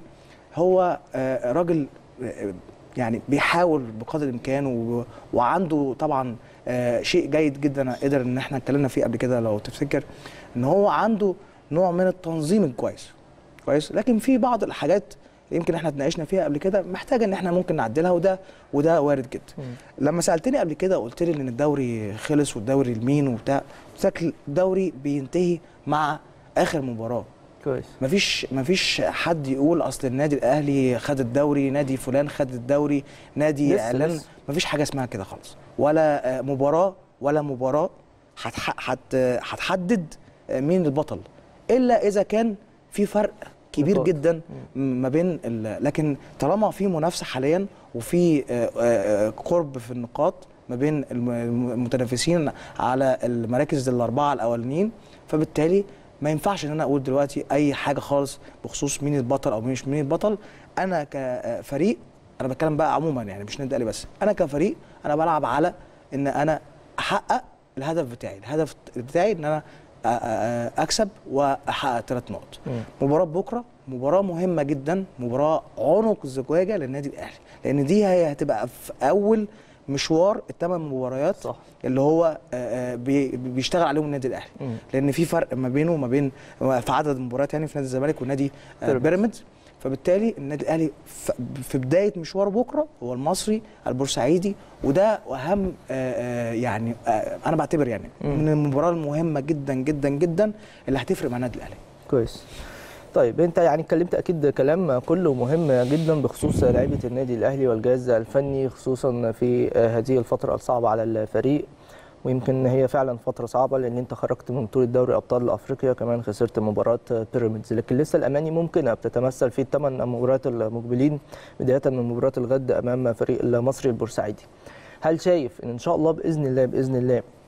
هو آه، راجل آه، يعني بيحاول بقدر الامكان و- وعنده طبعا آه، شيء جيد جدا قدر ان احنا اتكلمنا فيه قبل كده لو تفتكر ان هو عنده نوع من التنظيم الكويس كويس لكن في بعض الحاجات يمكن احنا اتناقشنا فيها قبل كده محتاجه ان احنا ممكن نعدلها وده وده وارد جدا مم. لما سالتني قبل كده قلت لي ان الدوري خلص والدوري لمين وبتاع قلت لك الدوري بينتهي مع اخر مباراه كويس مفيش مفيش حد يقول اصل النادي الاهلي خد الدوري نادي فلان خد الدوري نادي لسه- اعلان لسه. مفيش حاجه اسمها كده خالص ولا آه، مباراه ولا مباراه هتح- هت- هتحدد آه، مين البطل الا اذا كان في فرق كبير نقاط. جدا ما بين ال- لكن طالما في منافسه حاليا وفي آه، آه، قرب في النقاط ما بين الم- المتنافسين على المراكز الاربعه الاولانيين فبالتالي ما ينفعش ان انا اقول دلوقتي اي حاجه خالص بخصوص مين البطل او مش مين البطل انا كفريق انا بتكلم بقى عموما يعني مش نادي الاهلي بس انا كفريق انا بلعب على ان انا احقق الهدف بتاعي الهدف بتاعي ان انا أ- أ- اكسب واحقق ثلاث نقط مم. مباراه بكره مباراه مهمه جدا مباراه عنق الزجاجه للنادي الاهلي لان دي هي هتبقى في اول مشوار الثمان مباريات صح. اللي هو آه، آه، بي- بيشتغل عليهم النادي الاهلي مم. لان في فرق ما بينه وما بين في عدد المباريات يعني في نادي الزمالك ونادي آه، بيراميدز. بيراميدز فبالتالي النادي الاهلي ف- في بدايه مشواره بكره هو المصري البورسعيدي وده اهم آه، آه، يعني آه، انا بعتبر يعني مم. من المباراه المهمه جدا جدا جدا اللي هتفرق مع النادي الاهلي كويس طيب انت يعني اتكلمت اكيد كلام كله مهم جدا بخصوص لعيبه النادي الاهلي والجهاز الفني خصوصا في هذه الفتره الصعبه على الفريق ويمكن هي فعلا فتره صعبه لان انت خرجت من بطوله دوري ابطال افريقيا كمان خسرت مباراه بيراميدز لكن لسه الاماني ممكنه بتتمثل في الثمان مباريات المقبلين بدايه من مباراه الغد امام فريق المصري البورسعيدي هل شايف ان ان شاء الله باذن الله باذن الله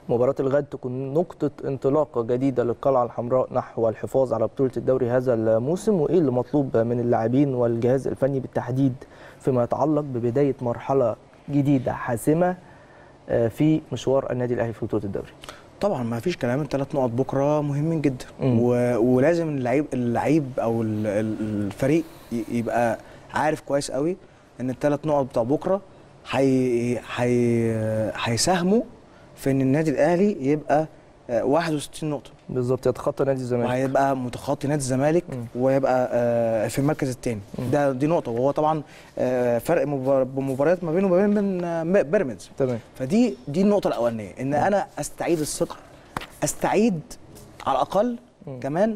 مباراة الغد تكون نقطة انطلاقة جديدة للقلعة الحمراء نحو الحفاظ على بطولة الدوري هذا الموسم وإيه اللي مطلوب من اللاعبين والجهاز الفني بالتحديد فيما يتعلق ببداية مرحلة جديدة حاسمة آه، في مشوار النادي الأهلي في بطولة الدوري طبعا ما فيش كلام الثلاث نقط بكره مهمين جدا مم. و... ولازم اللعيب اللعيب او ال- ال- الفريق ي- يبقى عارف كويس قوي ان الثلاث نقط بتوع بكره هي... هي... هيساهموا في ان النادي الاهلي يبقى آه، 61 نقطه بالظبط يتخطى نادي الزمالك وهيبقى متخطي نادي الزمالك مم. ويبقى آه، في المركز الثاني مم. ده دي نقطه وهو طبعا آه، فرق مبار- بمباريات ما بينه وما بين آه، بيراميدز تمام فدي دي النقطة الأولانية إن أنا أستعيد الثقة أستعيد على الأقل مم. كمان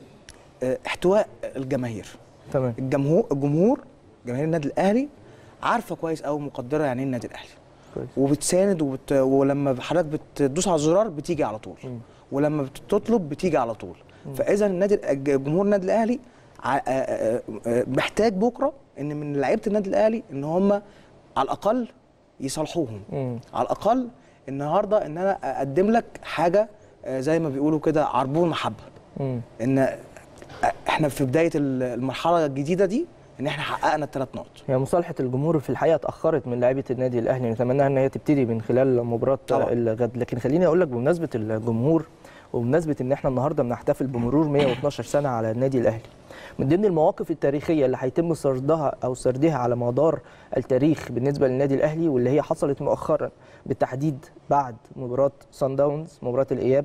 آه، احتواء الجماهير تمام الجمهور الجمهور جماهير النادي الأهلي عارفة كويس أوي مقدرة يعني إيه النادي الأهلي كويس وبتساند وبت... ولما حضرتك بتدوس على الزرار بتيجي على طول مم. ولما بتطلب بتيجي على طول فاذا النادي الج- جمهور النادي الاهلي ع- آه، آه، آه، محتاج بكره ان من لعيبه النادي الاهلي ان هم على الاقل يصالحوهم مم. على الاقل النهارده ان انا اقدم لك حاجه آه، زي ما بيقولوا كده عربون محبه مم. ان آه، احنا في بدايه ال- المرحله الجديده دي ان احنا حققنا الثلاث نقط هي مصالحة الجمهور في الحقيقة اتأخرت من لاعيبة النادي الأهلي نتمنى إن هي تبتدي من خلال مباراة طبعا. الغد لكن خليني أقول لك بمناسبة الجمهور وبمناسبة إن إحنا النهاردة بنحتفل بمرور 112 سنة على النادي الأهلي من ضمن المواقف التاريخية اللي هيتم سردها أو سردها على مدار التاريخ بالنسبة للنادي الأهلي واللي هي حصلت مؤخرا بالتحديد بعد مباراة سان داونز مباراة الإياب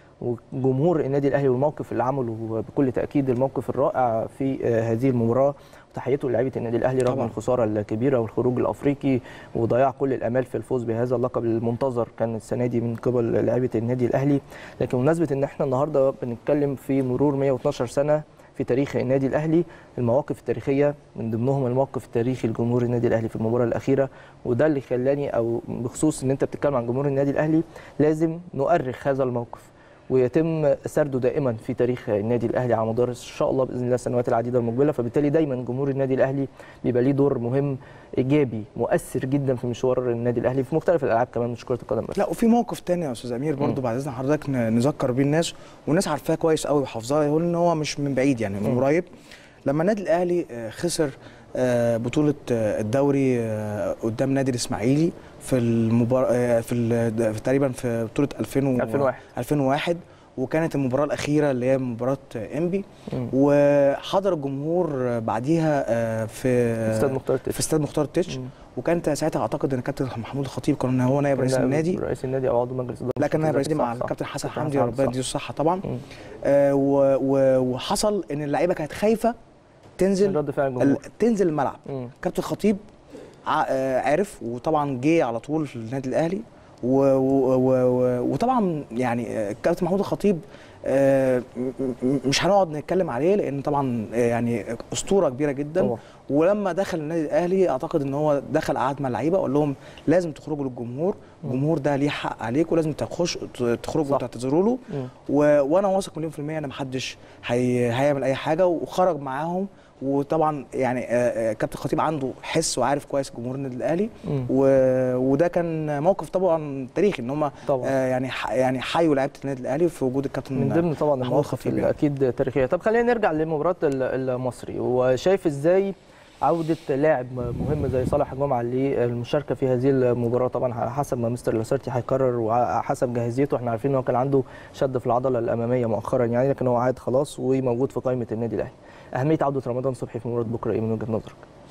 وجمهور النادي الاهلي والموقف اللي عمله بكل تاكيد الموقف الرائع في آه، هذه المباراه وتحيته للاعيبه النادي الاهلي رغم طبعاً. الخساره الكبيره والخروج الافريقي وضياع كل الامال في الفوز بهذا اللقب المنتظر كان السنه دي من قبل لاعيبه النادي الاهلي لكن بمناسبه ان احنا النهارده بنتكلم في مرور 112 سنه في تاريخ النادي الاهلي المواقف التاريخيه من ضمنهم الموقف التاريخي لجمهور النادي الاهلي في المباراه الاخيره وده اللي خلاني او بخصوص ان انت بتتكلم عن جمهور النادي الاهلي لازم نؤرخ هذا الموقف ويتم سرده دائما في تاريخ النادي الاهلي على مدار ان شاء الله باذن الله السنوات العديده المقبله فبالتالي دايما جمهور النادي الاهلي بيبقى ليه دور مهم ايجابي مؤثر جدا في مشوار النادي الاهلي في مختلف الالعاب كمان مش كره القدم بس لا وفي موقف تاني يا استاذ امير برضو بعد اذن حضرتك ن- نذكر بيه الناس والناس عارفاه كويس قوي وحافظاه يقول ان هو مش من بعيد يعني من مم. قريب لما النادي الاهلي آه، خسر آه، بطوله آه، الدوري آه، قدام نادي الاسماعيلي في المباراه في ال- في تقريبا في بطوله 2000 و- 2001. 2001 وكانت المباراه الاخيره اللي هي مباراه آه، انبي مم. وحضر الجمهور آه، بعديها آه، في استاد مختار في استاد مختار التتش مم. وكانت ساعتها اعتقد ان كابتن محمود الخطيب كان هو نائب رئيس النادي رئيس النادي او عضو مجلس الاداره لا كان نائب رئيس صح، مع صح. الكابتن حسن كابتن حمدي حسن ربنا صح. يديله الصحه طبعا مم. آه و و وحصل ان اللعيبه كانت خايفه تنزل رد فعل ال- الجمهور تنزل الملعب مم. كابتن الخطيب ع- آه، عرف وطبعا جه على طول في النادي الاهلي و و و و وطبعا يعني آه، كابتن محمود الخطيب آه، م- م- مش هنقعد نتكلم عليه لان طبعا آه، يعني اسطوره كبيره جدا طبعا. ولما دخل النادي الاهلي اعتقد ان هو دخل قعد مع اللعيبه وقال لهم لازم تخرجوا للجمهور الجمهور ده ليه حق عليكم ولازم تخش تخرجوا صح. وتعتذروا له مم. و... وانا واثق مليون في الميه ان محدش هي... هيعمل اي حاجه وخرج معاهم وطبعا يعني آه، آه، كابتن خطيب عنده حس وعارف كويس جمهور النادي الاهلي مم. و... وده كان موقف طبعا تاريخي ان هم طبعا. آه يعني ح... يعني حيوا لعيبه النادي الاهلي في وجود الكابتن من ضمن طبعا محمود المواقف الخطيب اللي يعني. اكيد تاريخيه طب خلينا نرجع لمباراه ال- المصري وشايف ازاي عودة لاعب مهم زي صالح جمعة للمشاركة في هذه المباراة طبعا على حسب ما مستر لاسارتي هيقرر وعلى حسب جاهزيته احنا عارفين ان هو كان عنده شد في العضلة الأمامية مؤخرا يعني لكن هو عاد خلاص وموجود في قائمة النادي الأهلي. أهمية عودة رمضان صبحي في مباراة بكرة إيه من وجهة نظرك؟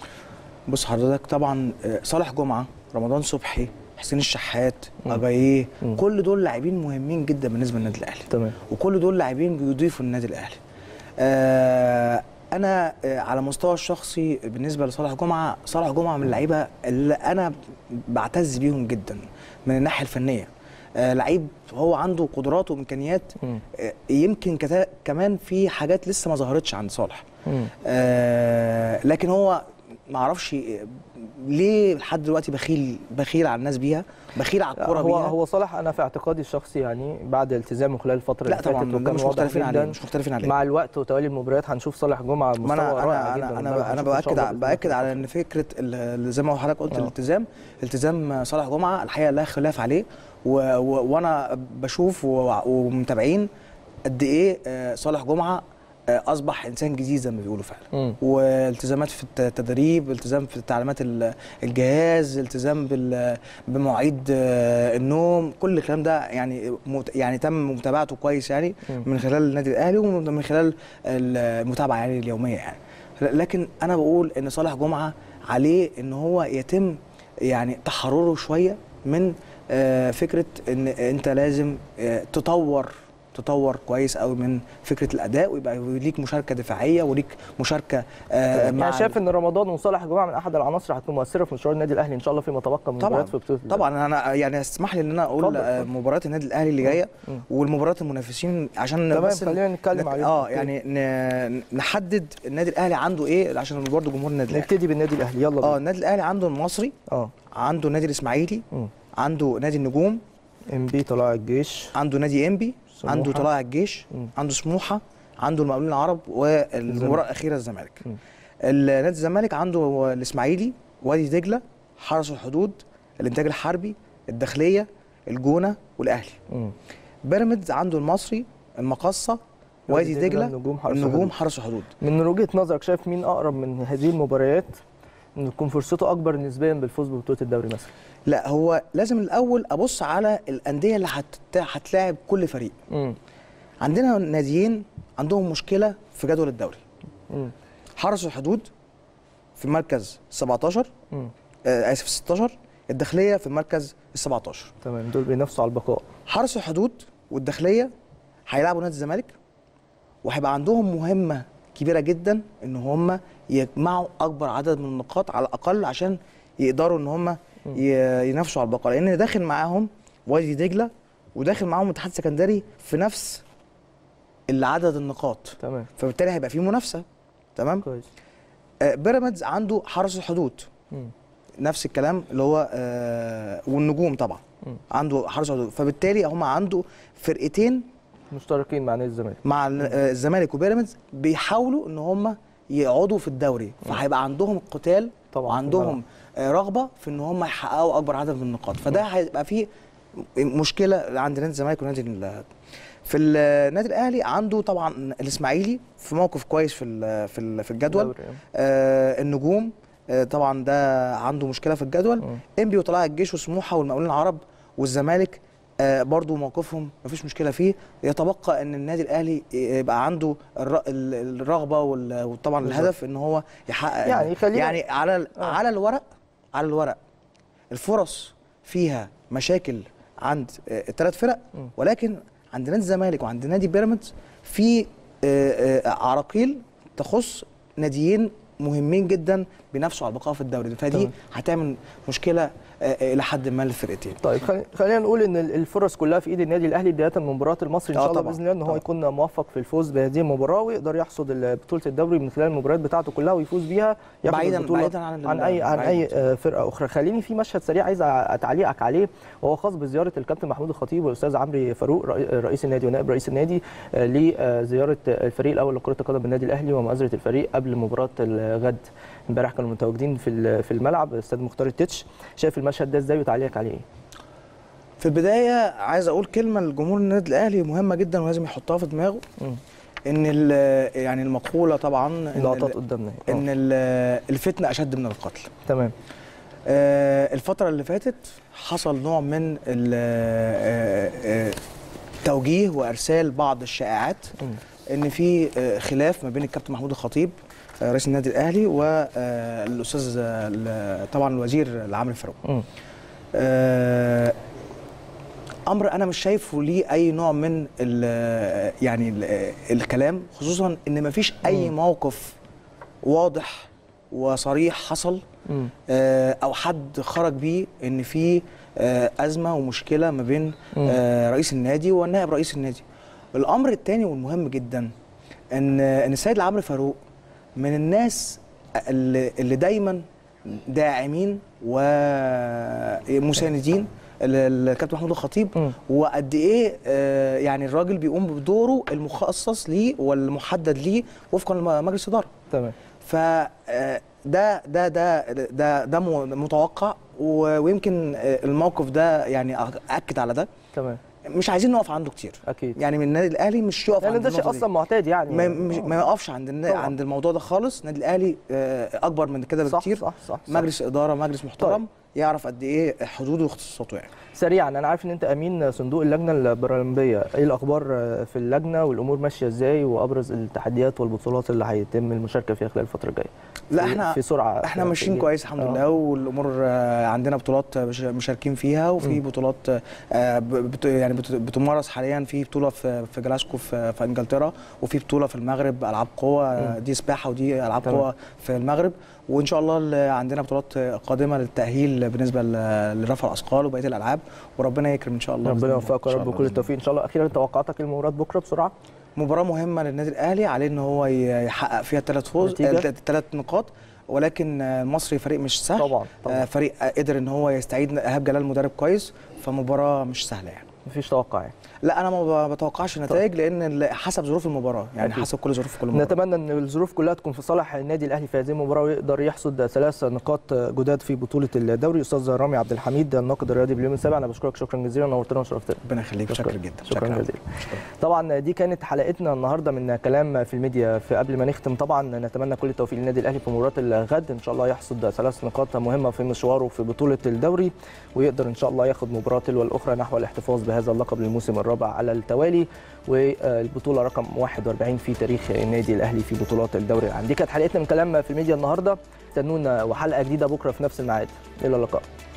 بص حضرتك طبعا آه، صالح جمعه رمضان صبحي حسين الشحات مم. اجاييه مم. كل دول لاعبين مهمين جدا بالنسبه للنادي الاهلي تمام وكل دول لاعبين بيضيفوا النادي الاهلي آه انا آه على المستوى الشخصي بالنسبه لصالح جمعه صالح جمعه من اللعيبه اللي انا بعتز بيهم جدا من الناحيه الفنيه آه لعيب هو عنده قدرات وامكانيات مم. آه يمكن كتا- كمان في حاجات لسه ما ظهرتش عند صالح مم. آه لكن هو ما اعرفش ليه لحد دلوقتي بخيل بخيل على الناس بيها بخيل على الكوره هو بيها هو صالح انا في اعتقادي الشخصي يعني بعد التزامه خلال الفتره لا اللي فاتت طبعا ده وكان مش واضح مختلفين عليه جداً. مش مختلفين عليه مع الوقت وتوالي المباريات هنشوف صالح جمعه ما مستوى انا رائع انا جدا انا امبارح. انا, أنا هنشوف إن شاء باكد الله ع- بإذن باكد الله. على ان فكره ال- زي ما حضرتك قلت آه. الالتزام التزام صالح جمعه الحقيقه لا خلاف عليه و و وانا بشوف و- ومتابعين قد ايه آه، صالح جمعه آه، اصبح انسان جديد زي ما بيقولوا فعلا مم. والتزامات في الت- التدريب التزام في تعليمات ال- الجهاز التزام بال- بمواعيد آه، النوم كل الكلام ده يعني مت- يعني تم متابعته كويس يعني مم. من خلال النادي الاهلي ومن خلال المتابعه يعني اليوميه يعني لكن انا بقول ان صالح جمعه عليه ان هو يتم يعني تحرره شويه من آه، فكره ان انت لازم آه، تطور تطور كويس قوي من فكره الاداء ويبقى ليك مشاركه دفاعيه وليك مشاركه آه، مع يعني شايف ان رمضان وصالح جمعه من احد العناصر هتكون مؤثره في مشوار النادي الاهلي ان شاء الله فيما تبقى من طبعا مباريات في بطوله الدوري. طبعا انا يعني اسمح لي ان انا اقول اتفضل، آه، اتفضل. مباريات النادي الاهلي اللي جايه مم. والمباريات المنافسين عشان تمام بس خلينا نتكلم نت- عليهم اه يعني ن- نحدد النادي الاهلي عنده ايه عشان برضه جمهور النادي الاهلي نبتدي بالنادي الاهلي يلا اه بينا. النادي الاهلي عنده المصري اه عنده نادي الاسماعيلي مم. عنده نادي النجوم ام بي طلائع الجيش عنده نادي انبي سموحة. عنده طلائع الجيش مم. عنده سموحه عنده المقاولين العرب والمباراه الاخيره الزمالك مم. ال- نادي الزمالك عنده الاسماعيلي وادي دجله حرس الحدود الانتاج الحربي الداخليه الجونه والاهلي مم. بيراميدز عنده المصري المقصه وادي دجله النجوم حرس النجوم الحدود. حرس الحدود من وجهه نظرك شايف مين اقرب من هذه المباريات ان تكون فرصته اكبر نسبيا بالفوز ببطوله الدوري مثلا لا هو لازم الاول ابص على الانديه اللي هت- هتلاعب كل فريق مم. عندنا ناديين عندهم مشكله في جدول الدوري مم. حرس الحدود في مركز 17 مم. آه اسف 16 الداخليه في المركز ال 17 تمام دول بينافسوا على البقاء حرس الحدود والداخليه هيلعبوا نادي الزمالك وهيبقى عندهم مهمه كبيره جدا ان هم يجمعوا اكبر عدد من النقاط على الاقل عشان يقدروا ان هم ي- ينافسوا على البقاء لان داخل معاهم وادي دجله وداخل معاهم الاتحاد السكندري في نفس عدد النقاط تمام فبالتالي هيبقى في منافسه تمام كويس آه، بيراميدز عنده حرس الحدود مم. نفس الكلام اللي هو آه والنجوم طبعا مم. عنده حرس حدود فبالتالي هم عنده فرقتين مشتركين مع نادي الزمالك مع ال- آه، الزمالك وبيراميدز بيحاولوا ان هم يقعدوا في الدوري فهيبقى عندهم قتال طبعاً في وعندهم آه، رغبه في ان هم يحققوا اكبر عدد من النقاط فده هيبقى فيه مشكله عند نادي الزمالك ونادي ال- في النادي الاهلي عنده طبعا الاسماعيلي في موقف كويس في ال- في ال- في الجدول دوري، آه. آه النجوم آه طبعا ده عنده مشكله في الجدول مم. انبي وطلائع الجيش وسموحه والمقاولين العرب والزمالك آه برضو موقفهم مفيش مشكله فيه يتبقى ان النادي الاهلي يبقى عنده الر- ال- الرغبه وال- وطبعا بالظبط. الهدف ان هو يحقق يعني خلينا- يعني على ال- آه. على الورق على الورق الفرص فيها مشاكل عند آه، الثلاث فرق مم. ولكن عند نادي الزمالك وعند نادي بيراميدز في آه، آه، عراقيل تخص ناديين مهمين جدا بينافسوا على البقاء في الدوري فدي تمام. هتعمل مشكله آه، الى حد ما للفرقتين طيب خلي- خلينا نقول ان ال- الفرص كلها في ايد النادي الاهلي بدايه من مباراه المصري ان آه شاء الله طبعاً، باذن الله ان هو طبعاً. يكون موفق في الفوز بهذه المباراه ويقدر يحصد ال- بطوله الدوري من خلال المباريات بتاعته كلها ويفوز بيها ياخد بعيداً- البطولة بعيداً عن ال- عن اي عن بعيداً. اي آه، فرقه اخرى خليني في مشهد سريع عايز أ- تعليقك عليه وهو خاص بزياره الكابتن محمود الخطيب والاستاذ عمرو فاروق رئي- رئيس النادي ونائب رئيس النادي آه، لزياره الفريق الاول لكره القدم بالنادي الاهلي ومؤازره الفريق قبل مباراه الغد امبارح كانوا متواجدين في ال- في الملعب الاستاذ مختار التتش شايف المشهد ده ازاي وتعليقك عليه ايه؟ في البدايه عايز اقول كلمه لجمهور النادي الاهلي مهمه جدا ولازم يحطها في دماغه مم. ان ال- يعني المقوله طبعا ان اللقطات ال- قدامنا ان آه. ال- الفتنه اشد من القتل تمام آه، الفترة اللي فاتت حصل نوع من ال- آه، آه، توجيه وارسال بعض الشائعات مم. ان في آه، خلاف ما بين الكابتن محمود الخطيب آه، رئيس النادي الاهلي والاستاذ طبعا الوزير العامر فاروق مم. آه، امر انا مش شايفه ليه اي نوع من ال يعني ال الكلام خصوصا ان مفيش اي مم. موقف واضح وصريح حصل مم. آه، او حد خرج بيه ان في آه، ازمه ومشكله ما بين مم. آه، رئيس النادي والنائب رئيس النادي الامر الثاني والمهم جدا ان ان السيد العمرو فاروق من الناس اللي, اللي دايما داعمين ومساندين ال- الكابتن محمود الخطيب مم. وقد ايه آه، يعني الراجل بيقوم بدوره المخصص ليه والمحدد ليه وفقا لمجلس الاداره تمام ف آه، ده ده ده ده ده م- متوقع و- ويمكن آه، الموقف ده يعني اكد على ده تمام مش عايزين نقف عنده كتير اكيد يعني من النادي الاهلي مش يقف لان عند ده شيء النقطة دي. اصلا معتاد يعني ما مش ما يقفش عند النا- طبعاً. عند الموضوع ده خالص النادي الاهلي آه، اكبر من كده صح بكتير صح صح, صح. مجلس اداره مجلس محترم طيب. يعرف قد ايه حدوده واختصاصاته يعني سريعا انا عارف ان انت امين صندوق اللجنه البارالمبيه ايه الاخبار في اللجنه والامور ماشيه ازاي وابرز التحديات والبطولات اللي هيتم المشاركه فيها خلال الفتره الجايه لا في- احنا في سرعه احنا في- ماشيين في- كويس الحمد آه. لله والامور آه، عندنا بطولات مش- مشاركين فيها وفي مم. بطولات آه، ب- بت يعني بت- بتمارس حاليا في بطوله في في جلاسكو في, في انجلترا وفي بطوله في المغرب العاب قوه آه، مم. دي سباحه ودي العاب تمام. قوه في المغرب وان شاء الله ال- عندنا بطولات قادمه للتاهيل بالنسبه ل- لرفع الاثقال وبقيه الالعاب وربنا يكرم ان شاء الله بإذن ربنا الله. يوفقك يا إن شاء رب الله وكل بإذن التوفيق ان شاء الله اخيرا توقعاتك للمباراه بكره بسرعه مباراة مهمة للنادي الأهلي عليه إن هو ي- يحقق فيها ثلاث فوز نتيجة؟ ثلاث نقاط ولكن آه، المصري فريق مش سهل طبعا طبعا آه، فريق قدر إن هو يستعيد إيهاب جلال مدرب كويس فمباراة مش سهلة يعني مفيش توقع يعني لا أنا ما ب- بتوقعش نتائج لأن ال- حسب ظروف المباراة يعني أكيد. حسب كل ظروف كل مباراة نتمنى ان الظروف كلها تكون في صالح النادي الاهلي في هذه المباراه ويقدر يحصد ثلاث نقاط جداد في بطوله الدوري استاذ رامي عبد الحميد الناقد الرياضي باليوم السابع انا بشكرك شكرا جزيلا نورتنا وشرفتنا ربنا يخليك شكراً. شكرا جدا شكرا شكراً. جزيلا طبعا دي كانت حلقتنا النهارده من كلام في الميديا في قبل ما نختم طبعا نتمنى كل التوفيق للنادي الاهلي في مباراه الغد ان شاء الله يحصد ثلاث نقاط مهمه في مشواره في بطوله الدوري ويقدر ان شاء الله ياخد مباراه تلو الاخرى نحو الاحتفاظ بهذا اللقب للموسم الرابع على التوالي والبطوله رقم 41 في تاريخ النادي الاهلي في بطولات الدوري العام دي كانت حلقتنا من كلام في الميديا النهارده استنونا وحلقه جديده بكره في نفس الميعاد الى اللقاء